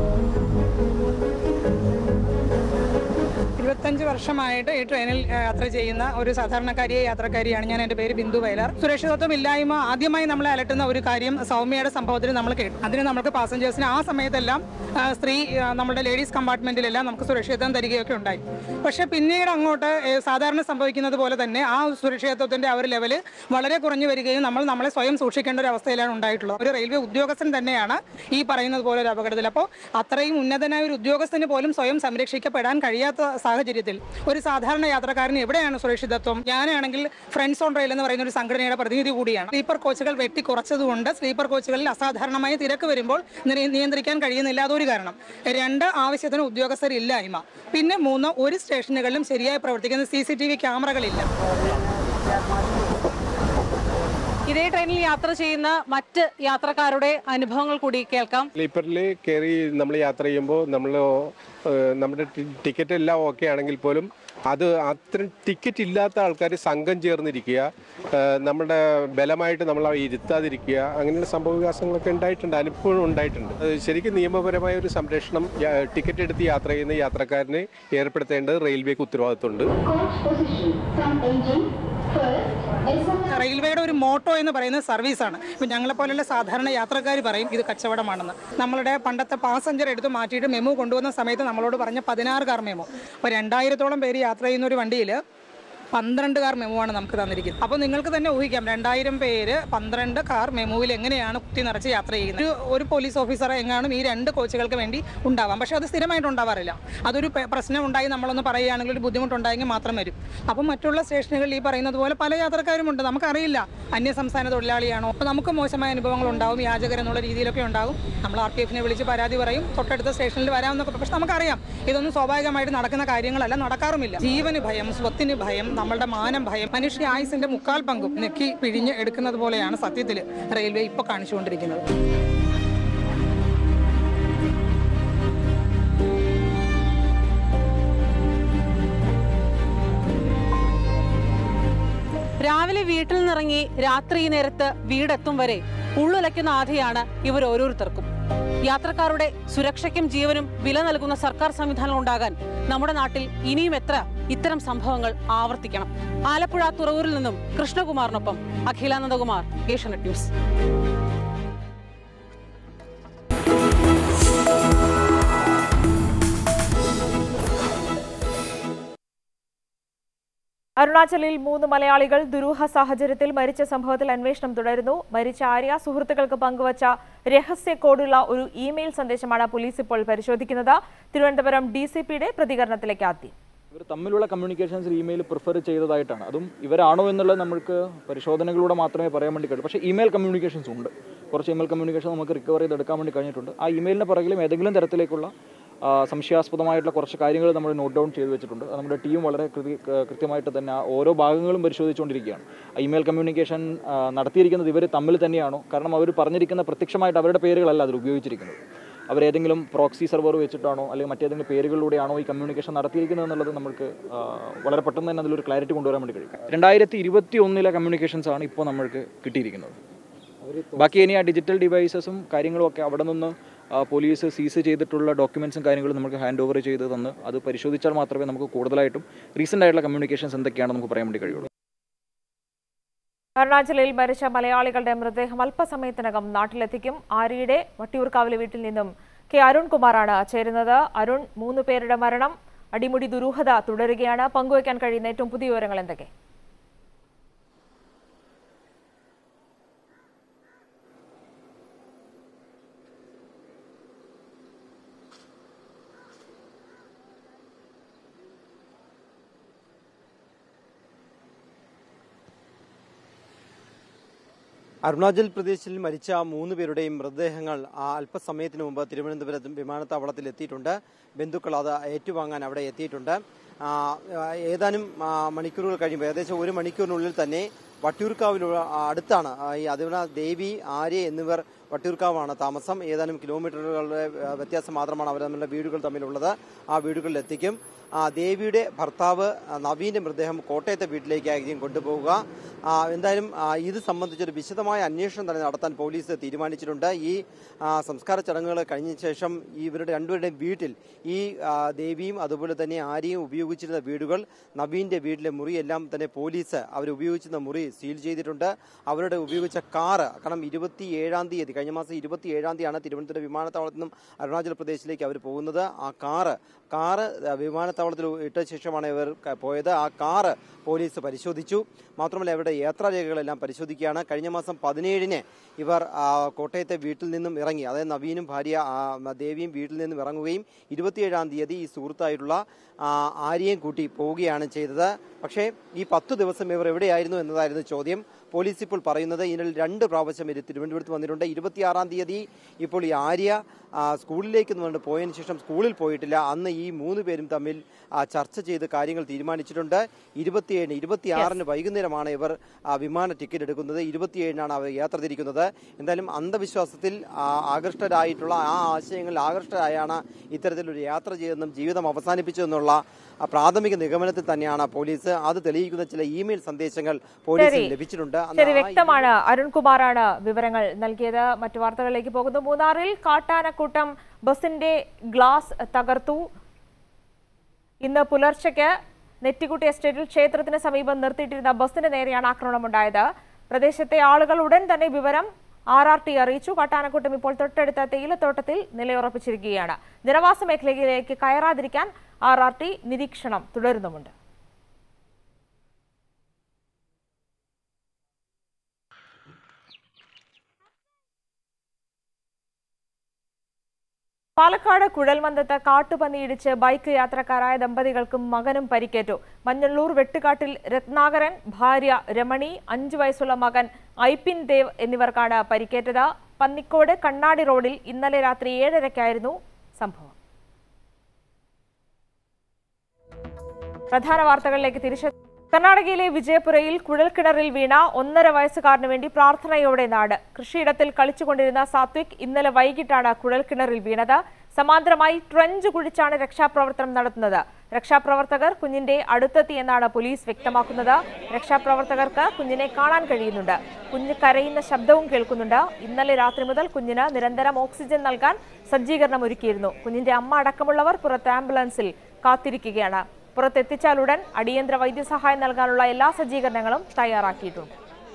[SPEAKER 13] ഇരുപത്തഞ്ച് വർഷമായിട്ട് ഈ ട്രെയിനിൽ ഏഹ്, യാത്ര ചെയ്യുന്ന ഒരു സാധാരണക്കാരിയെ യാത്രക്കാരിയാണ് ഞാൻ എൻ്റെ പേര് ബിന്ദു വയലാർ സുരക്ഷിതത്വം ഇല്ലായ്മ ആദ്യമായി നമ്മളെ അലട്ടുന്ന ഒരു കാര്യം സൗമ്യയുടെ സംഭവത്തിൽ നമ്മൾ കേട്ടു അതിന് നമുക്ക് പാസഞ്ചേഴ്സിന് ആ സമയത്തെല്ലാം ആ, സ്ത്രീ ആ, നമ്മുടെ ലേഡീസ് കമ്പാർട്ട്മെന്റിലെല്ലാം നമുക്ക് സുരക്ഷിതത്വം തരികയൊക്കെ ഉണ്ടായി പക്ഷേ പിന്നീട് അങ്ങോട്ട് ഏഹ്, സാധാരണ സംഭവിക്കുന്നത് പോലെ തന്നെ ആ സുരക്ഷിതത്വത്തിന്റെ ആ ഒരു ലെവല് വളരെ കുറഞ്ഞു വരികയും നമ്മൾ നമ്മളെ സ്വയം സൂക്ഷിക്കേണ്ട ഒരു അവസ്ഥയിലാണ് ഉണ്ടായിട്ടുള്ളത് ഒരു റെയിൽവേ ഉദ്യോഗസ്ഥൻ തന്നെയാണ് ഈ പറയുന്നത് പോലെ ഒരു അപകടത്തിൽ അപ്പോൾ അത്രയും ഉന്നതനായ ഒരു ഉദ്യോഗസ്ഥന് പോലും സ്വയം സംരക്ഷിക്കപ്പെടാൻ കഴിയാത്ത സാഹചര്യത്തിൽ ഒരു സാധാരണ യാത്രക്കാരന് എവിടെയാണ് സുരക്ഷിതത്വം ഞാനാണെങ്കിൽ ഫ്രണ്ട്സ് ഓൺ റെയിൽ എന്ന് പറയുന്ന ഒരു സംഘടനയുടെ പ്രതിനിധി കൂടിയാണ് സ്ലീപ്പർ കോച്ചുകൾ വെട്ടി കുറച്ചതുകൊണ്ട് സ്ലീപ്പർ കോച്ചുകളിൽ അസാധാരണമായ തിരക്ക് വരുമ്പോൾ നിയ- നിയന്ത്രിക്കാൻ കഴിയുന്നില്ല അതൊരു കാരണം രണ്ട് ആവശ്യത്തിന് ഉദ്യോഗസ്ഥരില്ലായ്മ പിന്നെ മൂന്ന് ഒരു സ്റ്റേഷനുകളിലും ശരിയായി പ്രവർത്തിക്കുന്ന സി സി ടി വി ക്യാമറകളില്ല
[SPEAKER 12] ഇതേ ട്രെയിനിൽ യാത്ര ചെയ്യുന്ന മറ്റ് യാത്രക്കാരുടെ അനുഭവങ്ങൾ കൂടി കേൾക്കാം
[SPEAKER 14] സ്ലീപ്പറിൽ കയറി നമ്മൾ യാത്ര ചെയ്യുമ്പോൾ നമ്മൾ നമ്മുടെ ടി- ടിക്കറ്റ് എല്ലാം ഓക്കെ ആണെങ്കിൽ പോലും അത് അത്രയും ടിക്കറ്റ് ഇല്ലാത്ത ആൾക്കാർ സംഘം ചേർന്നിരിക്കുക ഏഹ് നമ്മുടെ ബലമായിട്ട് നമ്മൾ അവിടെ ഇരുത്താതിരിക്കുക അങ്ങനെയുള്ള സംഭവവികാസങ്ങളൊക്കെ ഉണ്ടായിട്ടുണ്ട് അനുഭവം ഉണ്ടായിട്ടുണ്ട് അത് ശരിക്കും നിയമപരമായ ഒരു സംരക്ഷണം യാ- ടിക്കറ്റ് എടുത്ത് യാത്ര ചെയ്യുന്ന യാത്രക്കാരന് ഏർപ്പെടുത്തേണ്ടത് റെയിൽവേക്ക് ഉത്തരവാദിത്തമുണ്ട്
[SPEAKER 13] റെയിൽവേയുടെ ഒരു മോട്ടോ എന്ന് പറയുന്നത് സർവീസാണ് ഇപ്പം ഞങ്ങളെപ്പോലുള്ള സാധാരണ യാത്രക്കാർ പറയും ഇത് കച്ചവടമാണെന്ന് നമ്മളുടെ പണ്ടത്തെ പാസഞ്ചർ എടുത്ത് മാറ്റിയിട്ട് മെമു കൊണ്ടുവന്ന സമയത്ത് നമ്മളോട് പറഞ്ഞ പതിനാറ് കാർ മെമു അപ്പോൾ രണ്ടായിരത്തോളം പേര് യാത്ര ചെയ്യുന്ന ഒരു വണ്ടിയിൽ പന്ത്രണ്ട് കാർ മെമു ആണ് നമുക്ക് തന്നിരിക്കുന്നത് അപ്പോൾ നിങ്ങൾക്ക് തന്നെ ഊഹിക്കാം രണ്ടായിരം പേര് പന്ത്രണ്ട് കാർ മെമുവിൽ എങ്ങനെയാണ് കുത്തി നിറച്ച് യാത്ര ചെയ്യുന്നത് ഒരു ഒരു പോലീസ് ഓഫീസറെ എങ്ങാനും ഈ രണ്ട് കോച്ചുകൾക്ക് വേണ്ടി ഉണ്ടാവാം പക്ഷേ അത് സ്ഥിരമായിട്ട് ഉണ്ടാവാറില്ല അതൊരു പെ- പ്രശ്നം ഉണ്ടായി നമ്മളൊന്ന് പറയുകയാണെങ്കിൽ ഒരു ബുദ്ധിമുട്ടുണ്ടായെങ്കിൽ മാത്രം വരും അപ്പം മറ്റുള്ള സ്റ്റേഷനുകളിൽ ഈ പറയുന്നത് പോലെ പല യാത്രക്കാരുമുണ്ട് നമുക്കറിയില്ല അന്യ സംസ്ഥാന തൊഴിലാളിയാണോ അപ്പോൾ നമുക്ക് മോശമായ അനുഭവങ്ങൾ ഉണ്ടാവും യാചകർ എന്നുള്ള രീതിയിലൊക്കെ ഉണ്ടാവും നമ്മൾ ആർ പി എഫിനെ വിളിച്ച് പരാതി പറയും തൊട്ടടുത്ത സ്റ്റേഷനിൽ വരാമെന്നൊക്കെ പക്ഷെ നമുക്കറിയാം ഇതൊന്നും സ്വാഭാവികമായിട്ട് നടക്കുന്ന കാര്യങ്ങളല്ല നടക്കാറുമില്ല ജീവന് ഭയം സ്വത്തിന് ഭയം നമ്മളുടെ മാനം ഭയം മനുഷ്യ ആയുസിന്റെ മുക്കാൽ പങ്കും നെക്കി പിഴിഞ്ഞ് എടുക്കുന്നത് പോലെയാണ് സത്യത്തിൽ റെയിൽവേ ഇപ്പോൾ കാണിച്ചുകൊണ്ടിരിക്കുന്നത്
[SPEAKER 12] രാവിലെ വീട്ടിൽ നിന്നിറങ്ങി രാത്രി ഈ നേരത്ത് വീടെത്തും വരെ ഉള്ളുലയ്ക്കുന്ന ആധിയാണ് ഇവർ ഓരോരുത്തർക്കും യാത്രക്കാരുടെ സുരക്ഷയ്ക്കും ജീവനും വില നൽകുന്ന സർക്കാർ സംവിധാനം ഉണ്ടാകാൻ നമ്മുടെ നാട്ടിൽ ഇനിയും എത്ര ഇത്തരം സംഭവങ്ങൾ ആവർത്തിക്കണം ആലപ്പുഴ തുറവൂരിൽ നിന്നും കൃഷ്ണകുമാറിനൊപ്പം അഖിലാനന്ദകുമാർ ഏഷ്യാനെറ്റ് ന്യൂസ്
[SPEAKER 1] അരുണാചലിൽ മൂന്ന് മലയാളികൾ ദുരൂഹ സാഹചര്യത്തിൽ മരിച്ച സംഭവത്തിൽ അന്വേഷണം തുടരുന്നു മരിച്ച ആര്യ സുഹൃത്തുക്കൾക്ക് പങ്കുവച്ച രഹസ്യ കോഡുള്ള ഒരു ഇമെയിൽ സന്ദേശമാണ് പോലീസ് ഇപ്പോൾ പരിശോധിക്കുന്നത് തിരുവനന്തപുരം ഡി സി പിയുടെ പ്രതികരണത്തിലേക്ക് ആദ്യം
[SPEAKER 15] ഇവർ തമ്മിലുള്ള കമ്മ്യൂണിക്കേഷൻസ് ഇമെയിൽ പ്രിഫർ ചെയ്തതായിട്ടാണ് അതും ഇവരാണോ എന്നുള്ളത് നമുക്ക് പരിശോധനകളിലൂടെ മാത്രമേ പറയാൻ വേണ്ടി കഴിയൂ പക്ഷേ ഇമെയിൽ കമ്മ്യൂണിക്കേഷൻസ് ഉണ്ട് കുറച്ച് ഇമെയിൽ കമ്മ്യൂണിക്കേഷൻ നമുക്ക് റിക്കവർ ചെയ്തെടുക്കാൻ വേണ്ടി കഴിഞ്ഞിട്ടുണ്ട് ആ ഇമെയിലിന് പുറകിലും ഏതെങ്കിലും തരത്തിലേക്കുള്ള ആ, സംശയാസ്പദമായിട്ടുള്ള കുറച്ച് കാര്യങ്ങൾ നമ്മൾ നോട്ട് ഡൗൺ ചെയ്ത് വെച്ചിട്ടുണ്ട് അത് നമ്മുടെ ടീം വളരെ കൃതി- ക- കൃത്യമായിട്ട് തന്നെ ആ ഓരോ ഭാഗങ്ങളും പരിശോധിച്ചുകൊണ്ടിരിക്കുകയാണ് ആ ഇമെയിൽ കമ്മ്യൂണിക്കേഷൻ ആ, നടത്തിയിരിക്കുന്നത് ഇവർ തമ്മിൽ തന്നെയാണോ കാരണം അവർ പറഞ്ഞിരിക്കുന്ന പ്രത്യക്ഷമായിട്ട് അവരുടെ പേരുകളല്ല അതിൽ ഉപയോഗിച്ചിരിക്കുന്നത് അവരേതെങ്കിലും പ്രോക്സി സെർവർ വെച്ചിട്ടാണോ അല്ലെങ്കിൽ മറ്റേതെങ്കിലും പേരുകളിലൂടെയാണോ ഈ കമ്മ്യൂണിക്കേഷൻ നടത്തിയിരിക്കുന്നത് എന്നുള്ളത് നമുക്ക് ആ, വളരെ പെട്ടെന്ന് തന്നെ അതിലൊരു ക്ലാരിറ്റി കൊണ്ടുവരാൻ വേണ്ടി കഴിയും രണ്ടായിരത്തി ഇരുപത്തി ഒന്നിലെ കമ്മ്യൂണിക്കേഷൻസ് ആണ് ഇപ്പോൾ നമ്മൾക്ക് കിട്ടിയിരിക്കുന്നത് ബാക്കി ഇനി ആ ഡിജിറ്റൽ ഡിവൈസസും കാര്യങ്ങളും ഒക്കെ അവിടെ നിന്ന് ആ, പോലീസ് സീസ് ചെയ്തിട്ടുള്ള ഡോക്യുമെൻസും കാര്യങ്ങളും നമുക്ക് ഹാൻഡ് ഓവർ ചെയ്ത് തന്ന് അത് പരിശോധിച്ചാൽ മാത്രമേ നമുക്ക് കൂടുതലായിട്ടും റീസെൻ്റ് ആയിട്ടുള്ള കമ്മ്യൂണിക്കേഷൻസ് എന്തൊക്കെയാണെന്ന് നമുക്ക് പറയാൻ വേണ്ടി കഴിയുള്ളൂ
[SPEAKER 1] അരുണാചലിൽ മരിച്ച മലയാളികളുടെ മൃതദേഹം അല്പസമയത്തിനകം നാട്ടിലെത്തിക്കും ആര്യയുടെ വട്ടിയൂർക്കാവിലെ വീട്ടിൽ നിന്നും കെ അരുൺകുമാറാണ് ചേരുന്നത് അരുൺ മൂന്ന് പേരുടെ മരണം അടിമുടി ദുരൂഹത തുടരുകയാണ് പങ്കുവയ്ക്കാൻ കഴിയുന്ന ഏറ്റവും പുതിയ വിവരങ്ങൾ എന്തൊക്കെ
[SPEAKER 16] അരുണാചൽ പ്രദേശിൽ മരിച്ച മൂന്ന് പേരുടെയും മൃതദേഹങ്ങൾ ആ അല്പസമയത്തിന് മുമ്പ് തിരുവനന്തപുരത്ത് വിമാനത്താവളത്തിൽ എത്തിയിട്ടുണ്ട് ബന്ധുക്കൾ അത് ഏറ്റുവാങ്ങാൻ അവിടെ എത്തിയിട്ടുണ്ട് ആ, ആ, ഏതാനും ആ, മണിക്കൂറുകൾ കഴിയുമ്പോൾ ഏകദേശം ഒരു മണിക്കൂറിനുള്ളിൽ തന്നെ വട്ടിയൂർക്കാവിലുള്ള ആ, അടുത്താണ് ആ, ഈ അതുപോലെ ദേവി ആര്യ എന്നിവർ വട്ടിയൂർക്കാവാണ് താമസം ഏതാനും കിലോമീറ്ററുകളുടെ ആ, വ്യത്യാസം മാത്രമാണ് അവർ തമ്മിലുള്ള വീടുകൾ തമ്മിലുള്ളത് ആ വീടുകളിൽ എത്തിക്കും ആ, ദേവിയുടെ ഭർത്താവ് ആ, നവീന്റെ മൃതദേഹം കോട്ടയത്തെ വീട്ടിലേക്കായിരിക്കും കൊണ്ടുപോവുക ആ, എന്തായാലും ആ, ഇത് സംബന്ധിച്ചൊരു വിശദമായ അന്വേഷണം തന്നെ നടത്താൻ പോലീസ് തീരുമാനിച്ചിട്ടുണ്ട് ഈ ആ, സംസ്കാര ചടങ്ങുകൾ കഴിഞ്ഞ ശേഷം ഇവരുടെ രണ്ടുപേരുടെയും വീട്ടിൽ ഈ ആ, ദേവിയും അതുപോലെ തന്നെ ആര്യയും ഉപയോഗിച്ചിരുന്ന വീടുകൾ നവീന്റെ വീട്ടിലെ മുറിയെല്ലാം തന്നെ പോലീസ് അവർ ഉപയോഗിച്ചിരുന്ന മുറി സീൽ ചെയ്തിട്ടുണ്ട് അവരുടെ ഉപയോഗിച്ച കാറ് കാരണം ഇരുപത്തി ഏഴാം തീയതി കഴിഞ്ഞ മാസം ഇരുപത്തി ഏഴാം തീയതിയാണ് തിരുവനന്തപുരം വിമാനത്താവളത്തിൽ നിന്നും അരുണാചൽ പ്രദേശിലേക്ക് അവർ പോകുന്നത് ആ കാറ് കാറ് വിമാനത്താവളത്തിൽ ഇട്ട ശേഷമാണ് ഇവർ ക- പോയത് ആ കാറ് പോലീസ് പരിശോധിച്ചു മാത്രമല്ല അവരുടെ യാത്രാരേഖകളെല്ലാം പരിശോധിക്കുകയാണ് കഴിഞ്ഞ മാസം പതിനേഴിന് ഇവർ ആ, കോട്ടയത്തെ വീട്ടിൽ നിന്നും ഇറങ്ങി അതായത് നവീനും ഭാര്യ ആ, ദേവിയും വീട്ടിൽ നിന്നും ഇറങ്ങുകയും ഇരുപത്തിയേഴാം തീയതി ഈ സുഹൃത്തായിട്ടുള്ള ആ, ആര്യയും കൂട്ടി പോവുകയാണ് ചെയ്തത് പക്ഷേ ഈ പത്തു ദിവസം ഇവർ എവിടെയായിരുന്നു എന്നതായിരുന്നു ചോദ്യം പോലീസ് ഇപ്പോൾ പറയുന്നത് ഇതിൽ രണ്ട് പ്രാവശ്യം ഇവർ തിരുവനന്തപുരത്ത് വന്നിട്ടുണ്ട് ഇരുപത്തിയാറാം തീയതി ഇപ്പോൾ ഈ ആര്യ ആ, സ്കൂളിലേക്ക് എന്ന് പറഞ്ഞിട്ട് പോയതിനു ശേഷം സ്കൂളിൽ പോയിട്ടില്ല അന്ന് ഈ മൂന്ന് പേരും തമ്മിൽ ആ, ചർച്ച ചെയ്ത് കാര്യങ്ങൾ തീരുമാനിച്ചിട്ടുണ്ട് ഇരുപത്തിയേഴിന് ഇരുപത്തിയാറിന് വൈകുന്നേരമാണ് ഇവർ ആ, വിമാന ടിക്കറ്റ് എടുക്കുന്നത് ഇരുപത്തിയേഴിനാണ് അവർ യാത്ര തിരിക്കുന്നത് എന്തായാലും അന്ധവിശ്വാസത്തിൽ ആ, ആകൃഷ്ടരായിട്ടുള്ള ആ ആശയങ്ങളിൽ ആകൃഷ്ടരായാണ് ഇത്തരത്തിലൊരു യാത്ര ചെയ്തെന്നും ജീവിതം അവസാനിപ്പിച്ചു എന്നുള്ള ആ, പ്രാഥമിക നിഗമനത്തിൽ തന്നെയാണ് പോലീസ് അത് തെളിയിക്കുന്ന ചില ഇമെയിൽ സന്ദേശങ്ങൾ പോലീസിന്
[SPEAKER 1] ശരി.
[SPEAKER 16] ലഭിച്ചിട്ടുണ്ട് അന്ന്
[SPEAKER 1] ശരി
[SPEAKER 16] ആ
[SPEAKER 1] വ്യക്തമാണ് അരുൺകുമാറാണ് വിവരങ്ങൾ നൽകിയത് മറ്റു വാർത്തകളിലേക്ക് പോകുന്നു മൂന്നാറിൽ കാട്ടാനക്കൂട്ടം ബസിന്റെ ഗ്ലാസ് തകർത്തു ഇന്ന് പുലർച്ചയ്ക്ക് നെറ്റിക്കുട്ടി എസ്റ്റേറ്റിൽ ക്ഷേത്രത്തിന് സമീപം നിർത്തിയിട്ടിരുന്ന ബസിന് നേരെയാണ് ആക്രമണമുണ്ടായത് പ്രദേശത്തെ ആളുകൾ ഉടൻ തന്നെ വിവരം ആർ ആർ ടി അറിയിച്ചു കാട്ടാനക്കൂട്ടം ഇപ്പോൾ തൊട്ടടുത്ത തേയിലത്തോട്ടത്തിൽ നിലയുറപ്പിച്ചിരിക്കുകയാണ് ജനവാസ മേഖലയിലേക്ക് കയറാതിരിക്കാൻ ആർ ആർ ടി നിരീക്ഷണം തുടരുന്നുമുണ്ട് പാലക്കാട് കുഴൽമന്ദത്ത് കാട്ടുപന്നി ഇടിച്ച് ബൈക്ക് യാത്രക്കാരായ ദമ്പതികൾക്കും മകനും പരിക്കേറ്റു മഞ്ഞള്ളൂർ വെട്ടുകാട്ടിൽ രത്നാകരൻ ഭാര്യ രമണി അഞ്ചു വയസ്സുള്ള മകൻ ഐപ്പിൻ ദേവ് എന്നിവർക്കാണ് പരിക്കേറ്റത് പന്നിക്കോട് കണ്ണാടി റോഡിൽ ഇന്നലെ രാത്രി ഏഴരയ്ക്കായിരുന്നു സംഭവം പ്രധാന വാർത്തകളിലേക്ക് തിരിച്ചു കർണാടകയിലെ വിജയപുരയിൽ കുഴൽക്കിണറിൽ വീണ ഒന്നര വയസ്സുകാരന് വേണ്ടി പ്രാർത്ഥനയോടെ നാട് കൃഷിയിടത്തിൽ കളിച്ചുകൊണ്ടിരുന്ന സാത്വിക് ഇന്നലെ വൈകിട്ടാണ് കുഴൽക്കിണറിൽ വീണത് സമാന്തരമായി ട്രഞ്ച് കുഴിച്ചാണ് രക്ഷാപ്രവർത്തനം നടത്തുന്നത് രക്ഷാപ്രവർത്തകർ കുഞ്ഞിന്റെ അടുത്തെത്തിയെന്നാണ് പോലീസ് വ്യക്തമാക്കുന്നത് രക്ഷാപ്രവർത്തകർക്ക് കുഞ്ഞിനെ കാണാൻ കഴിയുന്നുണ്ട് കുഞ്ഞ് കരയുന്ന ശബ്ദവും കേൾക്കുന്നുണ്ട് ഇന്നലെ രാത്രി മുതൽ കുഞ്ഞിന് നിരന്തരം ഓക്സിജൻ നൽകാൻ സജ്ജീകരണം ഒരുക്കിയിരുന്നു കുഞ്ഞിന്റെ അമ്മ അടക്കമുള്ളവർ പുറത്ത് ആംബുലൻസിൽ കാത്തിരിക്കുകയാണ് പുറത്തെത്തിച്ചാലുടൻ അടിയന്തര വൈദ്യസഹായം നൽകാനുള്ള എല്ലാ സജ്ജീകരണങ്ങളും തയ്യാറാക്കിയിട്ടുണ്ട്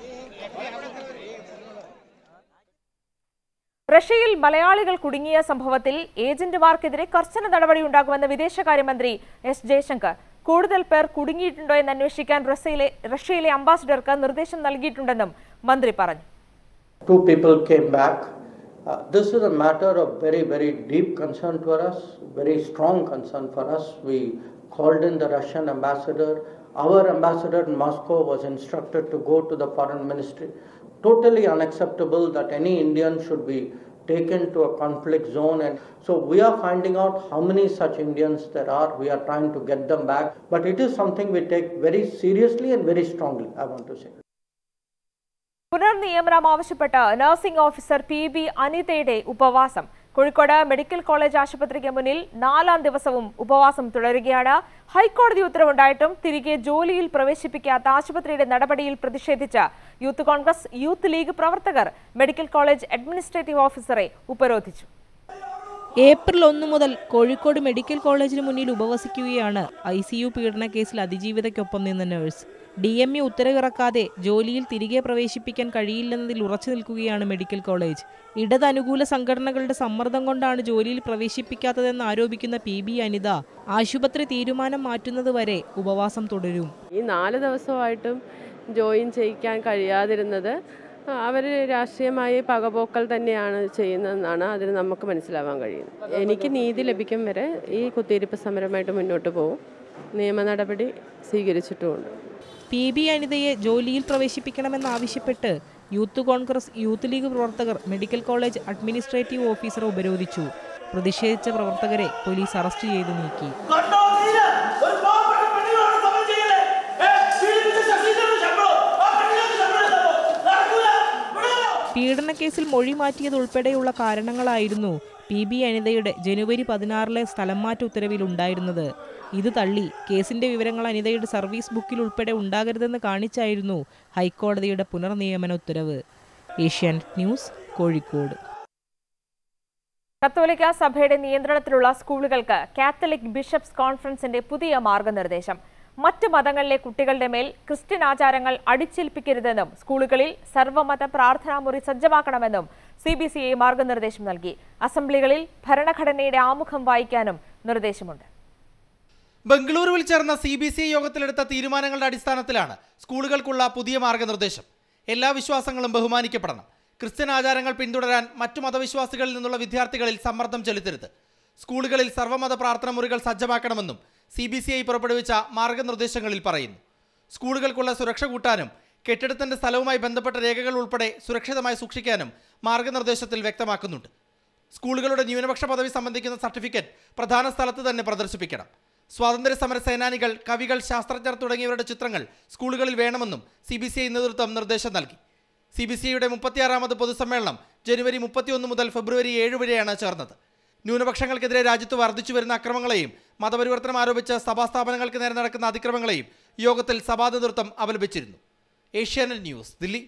[SPEAKER 1] റഷ്യയിൽ മലയാളികൾ കുടുങ്ങിയ സംഭവത്തിൽ ഏജന്റുമാർക്കെതിരെ കർശന നടപടിയുണ്ടാകുമെന്ന് വിദേശകാര്യമന്ത്രി എസ് ജയശങ്കർ കൂടുതൽ പേർ കുടുങ്ങിയിട്ടുണ്ടോ എന്ന് അന്വേഷിക്കാൻ റഷ്യയിലെ റഷ്യയിലെ അംബാസിഡർക്ക് നിർദ്ദേശം നൽകിയിട്ടുണ്ടെന്നും മന്ത്രി പറഞ്ഞു
[SPEAKER 17] Two people came back. Uh, this is a matter of very, very deep concern for us, very strong concern for us. We called in the Russian ambassador. Our ambassador in Moscow was instructed to go to the foreign ministry. Totally unacceptable that any Indian should be taken to a conflict zone. And so we are finding out how many such Indians there are. We are trying to get them back. But it is something we take very seriously and very strongly, I want to say.
[SPEAKER 1] പുനർനിയമനം ആവശ്യപ്പെട്ട് nursing officer P B അനിതയുടെ ഉപവാസം Kozhikode medical college ആശുപത്രിക്ക് മുന്നിൽ നാലാം ദിവസവും ഉപവാസം തുടരുകയാണ് ഹൈക്കോടതി ഉത്തരവുണ്ടായിട്ടും തിരികെ ജോലിയിൽ പ്രവേശിപ്പിക്കാത്ത ആശുപത്രിയുടെ നടപടിയിൽ പ്രതിഷേധിച്ച് യൂത്ത് കോൺഗ്രസ് യൂത്ത് ലീഗ് പ്രവർത്തകർ മെഡിക്കൽ കോളേജ് അഡ്മിനിസ്ട്രേറ്റീവ് ഓഫീസറെ ഉപരോധിച്ചു
[SPEAKER 18] ഏപ്രിൽ ഒന്ന് മുതൽ കോഴിക്കോട് മെഡിക്കൽ കോളേജിന് മുന്നിൽ ഉപവസിക്കുകയാണ് ഐ സി യു പീഡന കേസിൽ അതിജീവിതയ്ക്കൊപ്പം നിന്ന നഴ്സ് ഡി എം ഇ ഉത്തരവിറക്കാതെ ജോലിയിൽ തിരികെ പ്രവേശിപ്പിക്കാൻ കഴിയില്ലെന്നതിൽ ഉറച്ചു നിൽക്കുകയാണ് മെഡിക്കൽ കോളേജ് ഇടത് അനുകൂല സംഘടനകളുടെ സമ്മർദ്ദം കൊണ്ടാണ് ജോലിയിൽ പ്രവേശിപ്പിക്കാത്തതെന്ന് ആരോപിക്കുന്ന പി ബി അനിത ആശുപത്രി തീരുമാനം മാറ്റുന്നതുവരെ ഉപവാസം തുടരും
[SPEAKER 19] ഈ നാല് ദിവസമായിട്ടും ജോയിൻ ചെയ്യിക്കാൻ കഴിയാതിരുന്നത് അവർ രാഷ്ട്രീയമായി പകപോക്കൽ തന്നെയാണ് ചെയ്യുന്നതെന്നാണ് അതിന് നമുക്ക് മനസ്സിലാവാൻ കഴിയുന്നത് എനിക്ക് നീതി ലഭിക്കും വരെ ഈ കുത്തിയിരിപ്പ് സമരമായിട്ട് മുന്നോട്ട് പോകും നിയമ നടപടി സ്വീകരിച്ചിട്ടുമുണ്ട്
[SPEAKER 18] പി ബി അനിതയെ ജോലിയിൽ പ്രവേശിപ്പിക്കണമെന്നാവശ്യപ്പെട്ട് യൂത്ത് കോൺഗ്രസ് യൂത്ത് ലീഗ് പ്രവർത്തകർ മെഡിക്കൽ കോളേജ് അഡ്മിനിസ്ട്രേറ്റീവ് ഓഫീസറെ ഉപരോധിച്ചു പ്രതിഷേധിച്ച പ്രവർത്തകരെ പോലീസ് അറസ്റ്റ് ചെയ്ത് നീക്കി പീഡനക്കേസിൽ മൊഴി മാറ്റിയതുൾപ്പെടെയുള്ള കാരണങ്ങളായിരുന്നു പി ബി അനിതയുടെ ജനുവരി പതിനാറിലെ സ്ഥലം മാറ്റ ഉത്തരവിലുണ്ടായിരുന്നത് ഇത് തള്ളി കേസിന്റെ വിവരങ്ങൾ അനിതയുടെ സർവീസ് ബുക്കിൽ ഉൾപ്പെടെ ഉണ്ടാകരുതെന്ന് കാണിച്ചായിരുന്നു ഹൈക്കോടതിയുടെ പുനർനിയമന ഉത്തരവ് ഏഷ്യാനെറ്റ് ന്യൂസ് കോഴിക്കോട്
[SPEAKER 1] കത്തോലിക്ക സഭയുടെ നിയന്ത്രണത്തിലുള്ള സ്കൂളുകൾക്ക് കാത്തലിക് ബിഷപ്സ് കോൺഫറൻസിന്റെ പുതിയ മാർഗനിർദ്ദേശം മറ്റ് മതങ്ങളിലെ കുട്ടികളുടെ മേൽ ക്രിസ്ത്യൻ ആചാരങ്ങൾ അടിച്ചേൽപ്പിക്കരുതെന്നും സ്കൂളുകളിൽ സർവ്വമത പ്രാർത്ഥനാ മുറി സജ്ജമാക്കണമെന്നും സി ബി സി ഐ മാർഗനിർദ്ദേശം നൽകി അസംബ്ലികളിൽ ഭരണഘടനയുടെ ആമുഖം വായിക്കാനും നിർദ്ദേശമുണ്ട്
[SPEAKER 6] ബംഗളൂരുവിൽ ചേർന്ന സി ബി സി ഐ യോഗത്തിലെടുത്ത തീരുമാനങ്ങളുടെ അടിസ്ഥാനത്തിലാണ് സ്കൂളുകൾക്കുള്ള പുതിയ മാർഗനിർദ്ദേശം എല്ലാ വിശ്വാസങ്ങളും ബഹുമാനിക്കപ്പെടണം ക്രിസ്ത്യൻ ആചാരങ്ങൾ പിന്തുടരാൻ മറ്റു മതവിശ്വാസികളിൽ നിന്നുള്ള വിദ്യാർത്ഥികളിൽ സമ്മർദ്ദം ചെലുത്തരുത് സ്കൂളുകളിൽ സർവ്വമത പ്രാർത്ഥന മുറികൾ സജ്ജമാക്കണമെന്നും സി ബി സി ഐ പുറപ്പെടുവിച്ച മാർഗനിർദ്ദേശങ്ങളിൽ പറയുന്നു സ്കൂളുകൾക്കുള്ള സുരക്ഷ കൂട്ടാനും കെട്ടിടത്തിന്റെ സ്ഥലവുമായി ബന്ധപ്പെട്ട രേഖകൾ ഉൾപ്പെടെ സുരക്ഷിതമായി സൂക്ഷിക്കാനും മാർഗനിർദ്ദേശത്തിൽ വ്യക്തമാക്കുന്നുണ്ട് സ്കൂളുകളുടെ ന്യൂനപക്ഷ പദവി സംബന്ധിക്കുന്ന സർട്ടിഫിക്കറ്റ് പ്രധാന സ്ഥലത്ത് തന്നെ പ്രദർശിപ്പിക്കണം സ്വാതന്ത്ര്യ സമര സേനാനികൾ കവികൾ ശാസ്ത്രജ്ഞർ തുടങ്ങിയവരുടെ ചിത്രങ്ങൾ സ്കൂളുകളിൽ വേണമെന്നും സി ബി സി ഐ നേതൃത്വം നിർദ്ദേശം നൽകി സി ബി സി ഐയുടെ മുപ്പത്തിയാറാമത് പൊതുസമ്മേളനം ജനുവരി മുപ്പത്തിയൊന്ന് മുതൽ ഫെബ്രുവരി ഏഴ് വരെയാണ് ചേർന്നത് ന്യൂനപക്ഷങ്ങൾക്കെതിരെ രാജ്യത്ത് വർദ്ധിച്ചു വരുന്ന അക്രമങ്ങളെയും മതപരിവർത്തനം ആരോപിച്ച് സഭാസ്ഥാപനങ്ങൾക്ക് നേരെ നടക്കുന്ന അതിക്രമങ്ങളെയും യോഗത്തിൽ സഭാ നേതൃത്വം അപലപിച്ചിരുന്നു ഏഷ്യാനെറ്റ് ന്യൂസ് ദില്ലി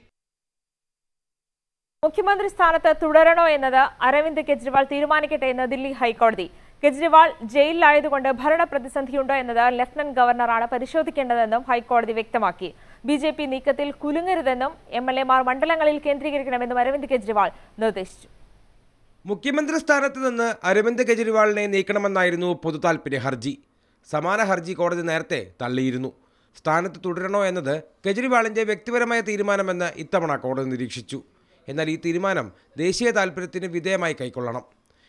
[SPEAKER 1] മുഖ്യമന്ത്രി സ്ഥാനത്ത് തുടരണോ എന്നത് അരവിന്ദ് കെജ്രിവാൾ തീരുമാനിക്കട്ടെ എന്ന് ദില്ലി ഹൈക്കോടതി കെജ്രിവാൾ ജയിലിലായതുകൊണ്ട് ഭരണ പ്രതിസന്ധിയുണ്ടോ എന്നത് ലഫ്റ്റനന്റ് ഗവർണറാണ് പരിശോധിക്കേണ്ടതെന്നും ഹൈക്കോടതി വ്യക്തമാക്കി ബി ജെ പി നീക്കത്തിൽ കുലുങ്ങരുതെന്നും എം എൽ എമാർ മണ്ഡലങ്ങളിൽ കേന്ദ്രീകരിക്കണമെന്നും അരവിന്ദ് കെജ്രിവാൾ നിർദ്ദേശിച്ചു
[SPEAKER 20] മുഖ്യമന്ത്രി സ്ഥാനത്ത് നിന്ന് അരവിന്ദ് കെജ്രിവാളിനെ നീക്കണമെന്നായിരുന്നു പൊതുതാൽപര്യ ഹർജി സമാന ഹർജി കോടതി നേരത്തെ തള്ളിയിരുന്നു സ്ഥാനത്ത് തുടരണോ എന്നത് കെജ്രിവാളിന്റെ വ്യക്തിപരമായ തീരുമാനമെന്ന് ഇത്തവണ കോടതി നിരീക്ഷിച്ചു എന്നാൽ ഈ തീരുമാനം ദേശീയ താൽപര്യത്തിന് വിധേയമായി കൈക്കൊള്ളണം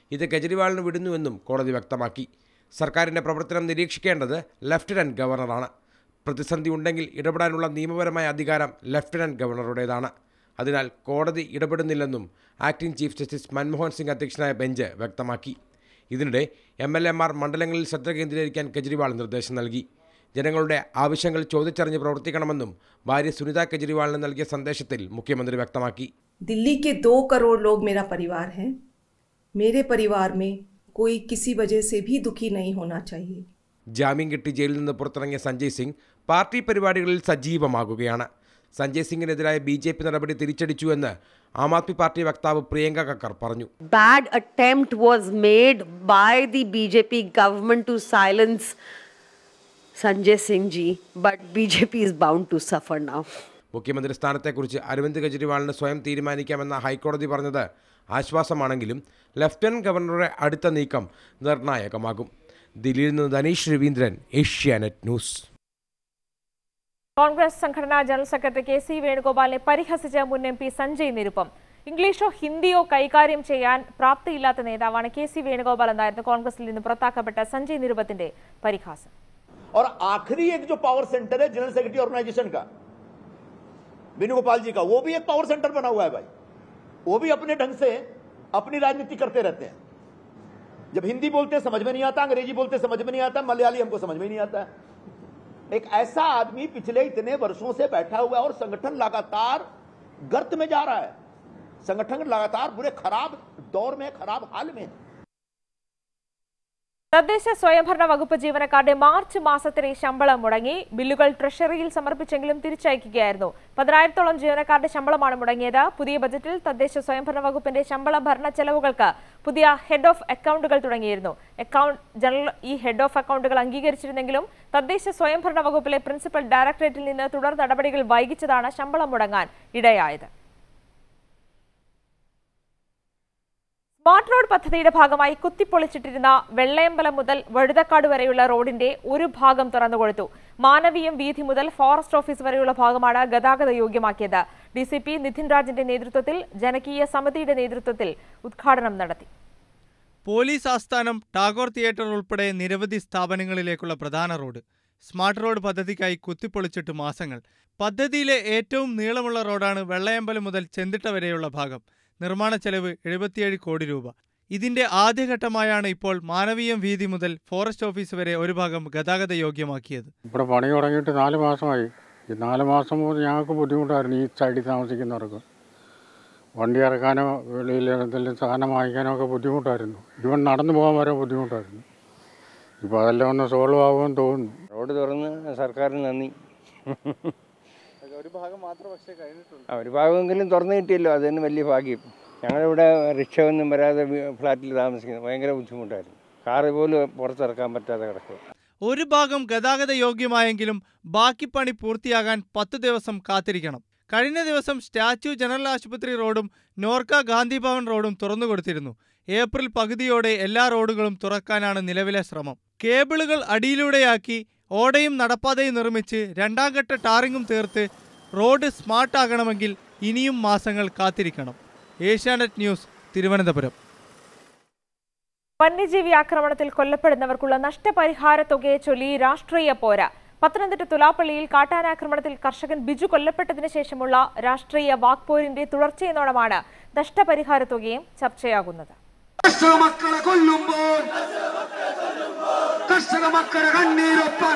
[SPEAKER 20] ഇത് കെജ്രിവാളിന് വിടുന്നുവെന്നും കോടതി വ്യക്തമാക്കി സർക്കാരിൻ്റെ പ്രവർത്തനം നിരീക്ഷിക്കേണ്ടത് ലഫ്റ്റനന്റ് ഗവർണറാണ് പ്രതിസന്ധി ഉണ്ടെങ്കിൽ ഇടപെടാനുള്ള നിയമപരമായ അധികാരം ലഫ്റ്റനന്റ് ഗവർണറുടേതാണ് അതിനാൽ കോടതി ഇടപെടുന്നില്ലെന്നും acting chief justice Manmohan Singh അധ്യക്ഷനായ ബെഞ്ച് വ്യക്തമാക്കി ഇതിനിടെ എം എൽ എമാർ മണ്ഡലങ്ങളിൽ ശ്രദ്ധ കേന്ദ്രീകരിക്കാൻ കെജ്രിവാൾ നിർദ്ദേശം നൽകി ജനങ്ങളുടെ ആവശ്യങ്ങൾ ചോദിച്ചറിഞ്ഞ് പ്രവർത്തിക്കണമെന്നും ഭാര്യ സുനിത കെജ്രിവാളിന് നൽകിയ സന്ദേശത്തിൽ മുഖ്യമന്ത്രി വ്യക്തമാക്കി
[SPEAKER 21] दिल्ली के दो करोड़ लोग मेरा परिवार हैं मेरे परिवार में कोई किसी वजह से भी दुखी नहीं होना चाहिए
[SPEAKER 20] ജാമ്യം കിട്ടി ജയിലിൽ നിന്ന് പുറത്തിറങ്ങിയ സഞ്ജയ് സിംഗ് പാർട്ടി പരിപാടികളിൽ സജീവമാകുകയാണ് സഞ്ജയ് സിംഗിനെതിരായ ബി ജെ പി നടപടി തിരിച്ചടിച്ചു എന്ന് ആം ആദ്മി പാർട്ടി വക്താവ് പ്രിയങ്ക കക്കർ പറഞ്ഞു
[SPEAKER 22] bad attempt was made by the BJP government to silence Sanjay Singh ji, but BJP is bound to suffer now.
[SPEAKER 20] മുഖ്യമന്ത്രി സ്ഥാനത്തെക്കുറിച്ച് അരവിന്ദ് കെജ്രിവാളിന് സ്വയം തീരുമാനിക്കാമെന്ന ഹൈക്കോടതി പറഞ്ഞത് ആശ്വാസമാണെങ്കിലും ലഫ്റ്റനന്റ് ഗവർണറുടെ അടുത്ത നീക്കം നിർണായകമാകും ദില്ലിയിൽ നിന്ന് ധനീഷ് രവീന്ദ്രൻ ഏഷ്യാനെറ്റ് ന്യൂസ്
[SPEAKER 1] കോൺഗ്രസ് സംഘടനാ ജനറൽ സെക്രട്ടറി കെ സി വേണുഗോപാലിനെ പരിഹസിച്ച മുൻ എം പി സഞ്ജയ് നിരുപ്പം ഇംഗ്ലീഷോ ഹിന്ദിയോ കൈകാര്യം ചെയ്യാൻ പ്രാപ്തിയില്ലാത്ത നേതാവാണ് കെ സി വേണുഗോപാൽ എന്നായിരുന്നു കോൺഗ്രസിൽ നിന്ന് പുറത്താക്കപ്പെട്ട സഞ്ജയ് നിരുപത്തിന്റെ പരിഹാസം
[SPEAKER 23] और आखिरी एक जो पावर सेंटर है जनरल सेक्रेटरी ऑर्गेनाइजेशन का वेणुगोपाल जी का वो भी एक पावर सेंटर बना हुआ है भाई वो भी अपने ढंग से अपनी राजनीति करते रहते हैं जब हिंदी बोलते हैं समझ में नहीं आता अंग्रेजी बोलते समझ में नहीं आता मलयाली हमको समझ में नहीं आता है एक ऐसा आदमी पिछले इतने वर्षों से बैठा हुआ है और संगठन लगातार गर्त में जा रहा है संगठन लगातार बुरे खराब दौर में खराब हाल में है
[SPEAKER 1] തദ്ദേശ സ്വയംഭരണ വകുപ്പ് ജീവനക്കാരുടെ മാർച്ച് മാസത്തിലെ ശമ്പളം മുടങ്ങി ബില്ലുകൾ ട്രഷറിയിൽ സമർപ്പിച്ചെങ്കിലും തിരിച്ചയക്കുകയായിരുന്നു പതിനായിരത്തോളം ജീവനക്കാരുടെ ശമ്പളമാണ് മുടങ്ങിയത് പുതിയ ബജറ്റിൽ തദ്ദേശ സ്വയംഭരണ വകുപ്പിന്റെ ശമ്പള ഭരണ ചെലവുകൾക്ക് പുതിയ ഹെഡ് ഓഫ് അക്കൗണ്ടുകൾ തുടങ്ങിയിരുന്നു അക്കൗണ്ട് ജനറൽ ഈ ഹെഡ് ഓഫ് അക്കൗണ്ടുകൾ അംഗീകരിച്ചിരുന്നെങ്കിലും തദ്ദേശ സ്വയംഭരണ വകുപ്പിലെ പ്രിൻസിപ്പൽ ഡയറക്ടറേറ്റിൽ നിന്ന് തുടർ നടപടികൾ വൈകിച്ചതാണ് ശമ്പളം മുടങ്ങാൻ ഇടയായത് സ്മാർട്ട് റോഡ് പദ്ധതിയുടെ ഭാഗമായി കുത്തിപ്പൊളിച്ചിട്ടിരുന്ന വെള്ളയമ്പലം മുതൽ വഴുതക്കാട് വരെയുള്ള റോഡിന്റെ ഒരു ഭാഗം തുറന്നുകൊടുത്തു മാനവീയം വീഥി മുതൽ ഫോറസ്റ്റ് ഓഫീസ് വരെയുള്ള ഭാഗമാണ് ഗതാഗത യോഗ്യമാക്കിയത് ഡി സി പി നിതിൻ രാജിന്റെ നേതൃത്വത്തിൽ ജനകീയ സമിതിയുടെ നേതൃത്വത്തിൽ ഉദ്ഘാടനം നടത്തി
[SPEAKER 24] പോലീസ് ആസ്ഥാനം ടാഗോർ തിയേറ്റർ ഉൾപ്പെടെ നിരവധി സ്ഥാപനങ്ങളിലേക്കുള്ള പ്രധാന റോഡ് സ്മാർട്ട് റോഡ് പദ്ധതിക്കായി കുത്തിപ്പൊളിച്ചിട്ട് മാസങ്ങൾ പദ്ധതിയിലെ ഏറ്റവും നീളമുള്ള റോഡാണ് വെള്ളയമ്പലം മുതൽ ചെന്തിട്ട വരെയുള്ള ഭാഗം നിർമ്മാണ ചെലവ് എഴുപത്തിയേഴ് കോടി രൂപ ഇതിന്റെ ആദ്യഘട്ടമായാണ് ഇപ്പോൾ മാനവീയം വീതി മുതൽ ഫോറസ്റ്റ് ഓഫീസ് വരെ ഒരു ഭാഗം ഗതാഗത യോഗ്യമാക്കിയത്
[SPEAKER 25] ഇവിടെ പണി തുടങ്ങിയിട്ട് നാല് മാസമായി ഈ നാല് മാസം മുതൽ ഞങ്ങൾക്ക് ബുദ്ധിമുട്ടായിരുന്നു ഈ സൈഡിൽ താമസിക്കുന്നവർക്ക് വണ്ടി ഇറക്കാനോ വെളിയിൽ എന്തെങ്കിലും സാധനം വാങ്ങിക്കാനോ ഒക്കെ ബുദ്ധിമുട്ടായിരുന്നു ഇവൻ നടന്നു പോകാൻ വരെ ബുദ്ധിമുട്ടായിരുന്നു ഇപ്പോൾ അതെല്ലാം ഒന്ന് സോൾവ് ആകുമെന്ന് തോന്നുന്നു
[SPEAKER 26] റോഡ് തുറന്ന് സർക്കാരിന് നന്ദി
[SPEAKER 24] ഒരു ഭാഗം മാത്രം പക്ഷേ കഴിഞ്ഞിട്ടുണ്ട്
[SPEAKER 26] ആ, ഒരു ഭാഗമെങ്കിലും തുറന്നു കിട്ടിയല്ലോ അത് തന്നെ വലിയ ഭാഗ്യം ഞങ്ങളിവിടെ റിക്ഷ ഒന്നും വരാതെ വീ- ഫ്ലാറ്റിൽ താമസിക്കുന്നത് ഭയങ്കര ബുദ്ധിമുട്ടായിരുന്നു കാറ് പോലും പുറത്തിറക്കാൻ പറ്റാതെ കിടക്കുക
[SPEAKER 24] ഒരു ഭാഗം ഗതാഗത യോഗ്യമായെങ്കിലും ബാക്കി പണി പൂർത്തിയാകാൻ പത്ത് ദിവസം കാത്തിരിക്കണം കഴിഞ്ഞ ദിവസം സ്റ്റാച്യു ജനറൽ ആശുപത്രി റോഡും നോർക്ക ഗാന്ധി ഭവൻ റോഡും തുറന്നുകൊടുത്തിരുന്നു ഏപ്രിൽ പകുതിയോടെ എല്ലാ റോഡുകളും തുറക്കാനാണ് നിലവിലെ ശ്രമം കേബിളുകൾ അടിയിലൂടെയാക്കി ഓടയും നടപ്പാതയും നിർമ്മിച്ച് രണ്ടാം ഘട്ട ടാറിങ്ങും തീർത്ത് റോഡ് സ്മാർട്ടാകണമെങ്കിൽ ഇനിയും മാസങ്ങൾ കാത്തിരിക്കണം ഏഷ്യാനെറ്റ് ന്യൂസ് തിരുവനന്തപുരം
[SPEAKER 1] വന്യജീവി ആക്രമണത്തിൽ കൊല്ലപ്പെടുന്നവർക്കുള്ള നഷ്ടപരിഹാര തുകയെ ചൊല്ലി രാഷ്ട്രീയ പോര പത്തനംതിട്ട തുലാപ്പള്ളിയിൽ കാട്ടാനാക്രമണത്തിൽ കർഷകൻ ബിജു കൊല്ലപ്പെട്ടതിന് ശേഷമുള്ള രാഷ്ട്രീയ വാക്പോരിന്റെ തുടർച്ചയെന്നോണമാണ് നഷ്ടപരിഹാര തുകയും ചർച്ചയാകുന്നത്
[SPEAKER 27] കർഷക മക്കളെ കൊല്ലുമ്പോൾ കർഷക മക്കളെ കണ്ണീരൊപ്പാൻ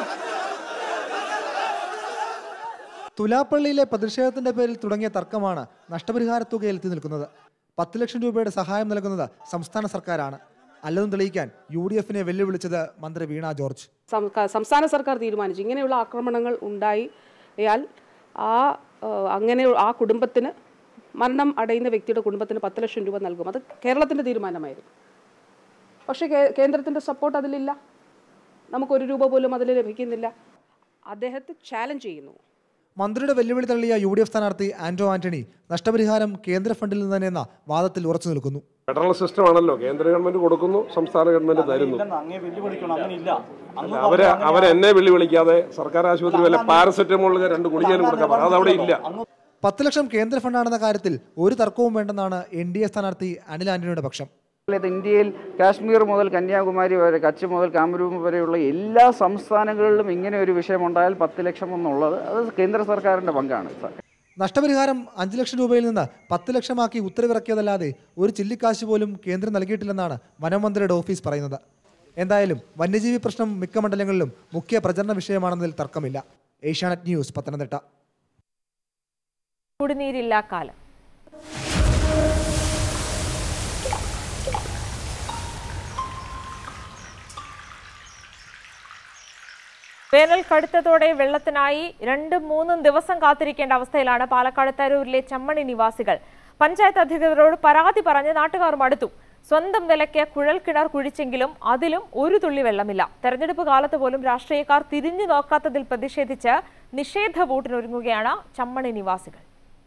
[SPEAKER 28] തുലാപ്പള്ളിയിലെ പ്രതിഷേധത്തിന്റെ പേരിൽ തുടങ്ങിയ തർക്കമാണ് നഷ്ടപരിഹാര തുകയിൽ എത്തി നിൽക്കുന്നത് പത്ത് ലക്ഷം രൂപയുടെ സഹായം നൽകുന്നത് സംസ്ഥാന സർക്കാരാണ് അല്ലെന്ന് തെളിയിക്കാൻ യു ഡി എഫിനെ വെല്ലുവിളിച്ചത് മന്ത്രി വീണ ജോർജ്
[SPEAKER 29] സം- സംസ്ഥാന സർക്കാർ തീരുമാനിച്ചു ഇങ്ങനെയുള്ള ആക്രമണങ്ങൾ ഉണ്ടായാൽ ആ ആ, അങ്ങനെ ആ കുടുംബത്തിന് മരണം അടയുന്ന വ്യക്തിയുടെ കുടുംബത്തിന് പത്ത് ലക്ഷം രൂപ നൽകും അത് കേരളത്തിൻ്റെ തീരുമാനമായിരുന്നു പക്ഷേ കേ- കേന്ദ്രത്തിൻ്റെ സപ്പോർട്ട് അതിലില്ല നമുക്കൊരു രൂപ പോലും അതിൽ ലഭിക്കുന്നില്ല അദ്ദേഹത്തെ ചാലഞ്ച് ചെയ്യുന്നു
[SPEAKER 28] മന്ത്രിയുടെ വെല്ലുവിളി തള്ളിയ യു ഡി എഫ് സ്ഥാനാർത്ഥി ആന്റോ ആന്റണി നഷ്ടപരിഹാരം കേന്ദ്ര ഫണ്ടിൽ നിന്ന് തന്നെയെന്ന വാദത്തിൽ ഉറച്ചു നിൽക്കുന്നു
[SPEAKER 2] ഫെഡറൽ സിസ്റ്റം ആണല്ലോ കേന്ദ്ര ഗവൺമെന്റ് കൊടുക്കുന്നു സംസ്ഥാന ഗവൺമെന്റ് തരുന്നു
[SPEAKER 15] അങ്ങേ വെല്ലുവിളിക്കണം അങ്ങനെയില്ല
[SPEAKER 2] അല്ല, അവര് അവരെന്നെ വെള്ളി വിളിക്കാതെ സർക്കാർ ആശുപത്രി വല്ല പാരസെറ്റമോൾ രണ്ട് ഗുളികയും കൊടുക്കാൻ പറഞ്ഞു അതവിടെ ഇല്ല
[SPEAKER 28] പത്ത് ലക്ഷം കേന്ദ്ര ഫണ്ടാണെന്ന കാര്യത്തിൽ ഒരു തർക്കവും വേണ്ടെന്നാണ് എൻ ഡി എ സ്ഥാനാർത്ഥി അനിൽ ആന്റണിയുടെ പക്ഷം
[SPEAKER 3] ഇത് ഇന്ത്യയിൽ കാശ്മീർ മുതൽ കന്യാകുമാരി വരെ കച്ച് മുതൽ കാമരൂപ് വരെയുള്ള എല്ലാ സംസ്ഥാനങ്ങളിലും ഇങ്ങനെ ഒരു വിഷയമുണ്ടായാൽ പത്ത് ലക്ഷം എന്നുള്ളത് അത് കേന്ദ്ര സർക്കാരിൻ്റെ പങ്കാണ്
[SPEAKER 28] നഷ്ടപരിഹാരം അഞ്ച് ലക്ഷം രൂപയിൽ നിന്ന് പത്ത് ലക്ഷമാക്കി ഉത്തരവിറക്കിയതല്ലാതെ ഒരു ചില്ലിക്കാശ് പോലും കേന്ദ്രം നൽകിയിട്ടില്ലെന്നാണ് വനമന്ത്രിയുടെ ഓഫീസ് പറയുന്നത് എന്തായാലും വന്യജീവി പ്രശ്നം മിക്ക മണ്ഡലങ്ങളിലും മുഖ്യ പ്രചരണ വിഷയമാണെന്നതിൽ തർക്കമില്ല ഏഷ്യാനെറ്റ് ന്യൂസ് പത്തനംതിട്ട
[SPEAKER 1] കുടിനീരില്ലാ കാലം വേനൽ കടുത്തതോടെ വെള്ളത്തിനായി രണ്ടും മൂന്നും ദിവസം കാത്തിരിക്കേണ്ട അവസ്ഥയിലാണ് പാലക്കാട് തരൂരിലെ ചമ്മണി നിവാസികൾ പഞ്ചായത്ത് അധികൃതരോട് പരാതി പറഞ്ഞ് നാട്ടുകാർ മടുത്തു സ്വന്തം നിലയ്ക്ക് കുഴൽ കിണർ കുഴിച്ചെങ്കിലും അതിലും ഒരു തുള്ളി വെള്ളമില്ല തെരഞ്ഞെടുപ്പ് കാലത്ത് പോലും രാഷ്ട്രീയക്കാർ തിരിഞ്ഞു നോക്കാത്തതിൽ പ്രതിഷേധിച്ച് നിഷേധ വോട്ടിനൊരുങ്ങുകയാണ് ചമ്മണി നിവാസികൾ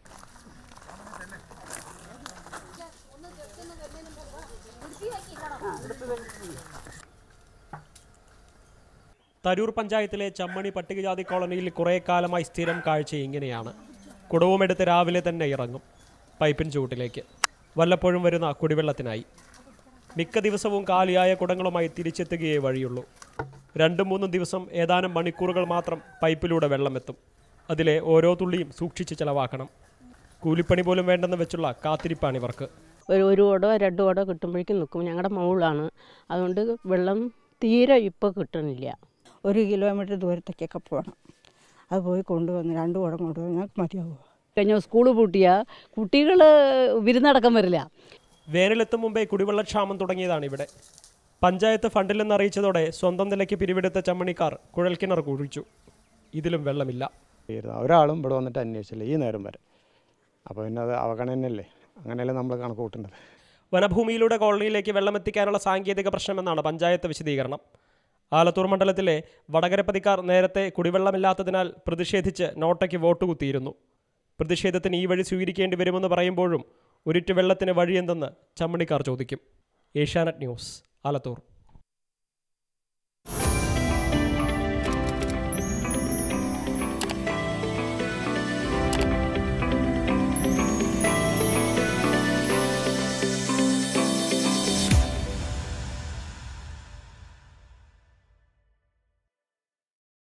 [SPEAKER 4] തരൂർ പഞ്ചായത്തിലെ ചമ്മണി പട്ടികജാതി കോളനിയിൽ കുറേ കാലമായി സ്ഥിരം കാഴ്ച ഇങ്ങനെയാണ് കുടവുമെടുത്ത് രാവിലെ തന്നെ ഇറങ്ങും പൈപ്പിൻ ചൂട്ടിലേക്ക് വല്ലപ്പോഴും വരുന്ന കുടിവെള്ളത്തിനായി മിക്ക ദിവസവും കാലിയായ കുടങ്ങളുമായി തിരിച്ചെത്തുകയേ വഴിയുള്ളൂ രണ്ടും മൂന്നും ദിവസം ഏതാനും മണിക്കൂറുകൾ മാത്രം പൈപ്പിലൂടെ വെള്ളമെത്തും അതിലെ ഓരോ തുള്ളിയും സൂക്ഷിച്ച് ചെലവാക്കണം കൂലിപ്പണി പോലും വേണ്ടെന്ന് വെച്ചുള്ള കാത്തിരിപ്പാണിവർക്ക്
[SPEAKER 5] ഒരു ഒരു ഓടോ രണ്ട് ഓടോ കിട്ടുമ്പോഴേക്കും നിൽക്കും ഞങ്ങളുടെ മുകളിലാണ് അതുകൊണ്ട് വെള്ളം തീരെ ഇപ്പോൾ കിട്ടണില്ല
[SPEAKER 7] ഒരു കിലോമീറ്റർ ദൂരത്തേക്കൊക്കെ പോകണം അത് പോയി കൊണ്ടുവന്ന് രണ്ട് കുടം കൊണ്ടുവന്നാൽ മതിയാവുക
[SPEAKER 5] കഴിഞ്ഞ സ്കൂൾ പൂട്ടിയ കുട്ടികൾ വിരുന്നടക്കം വരില്ല
[SPEAKER 4] വേനലെത്തും മുമ്പേ കുടിവെള്ളക്ഷാമം തുടങ്ങിയതാണ് ഇവിടെ പഞ്ചായത്ത് ഫണ്ടിലെന്ന് അറിയിച്ചതോടെ സ്വന്തം നിലയ്ക്ക് പിരിവെടുത്ത ചമ്മണിക്കാർ കുഴൽക്കിണർ കുഴിച്ചു ഇതിലും വെള്ളമില്ല
[SPEAKER 8] ഒരാളും ഇവിടെ വന്നിട്ട് അന്വേഷിച്ചില്ല ഈ നേരം വരെ അപ്പോൾ പിന്നെ അത് അവഗണനയല്ലേ അങ്ങനെയല്ലേ നമ്മൾ കണക്ക് കൂട്ടേണ്ടത്
[SPEAKER 4] വനഭൂമിയിലൂടെ കോളനിയിലേക്ക് വെള്ളമെത്തിക്കാനുള്ള സാങ്കേതിക പ്രശ്നമെന്നാണ് പഞ്ചായത്ത് വിശദീകരണം ആലത്തൂർ മണ്ഡലത്തിലെ വടകരപ്പതിക്കാർ നേരത്തെ കുടിവെള്ളമില്ലാത്തതിനാൽ പ്രതിഷേധിച്ച് നോട്ടയ്ക്ക് വോട്ട് കുത്തിയിരുന്നു പ്രതിഷേധത്തിന് ഈ വഴി സ്വീകരിക്കേണ്ടി വരുമെന്ന് പറയുമ്പോഴും ഒരിറ്റു വെള്ളത്തിന് വഴിയെന്തെന്ന് ചമ്മണിക്കാർ ചോദിക്കും ഏഷ്യാനെറ്റ് ന്യൂസ് ആലത്തൂർ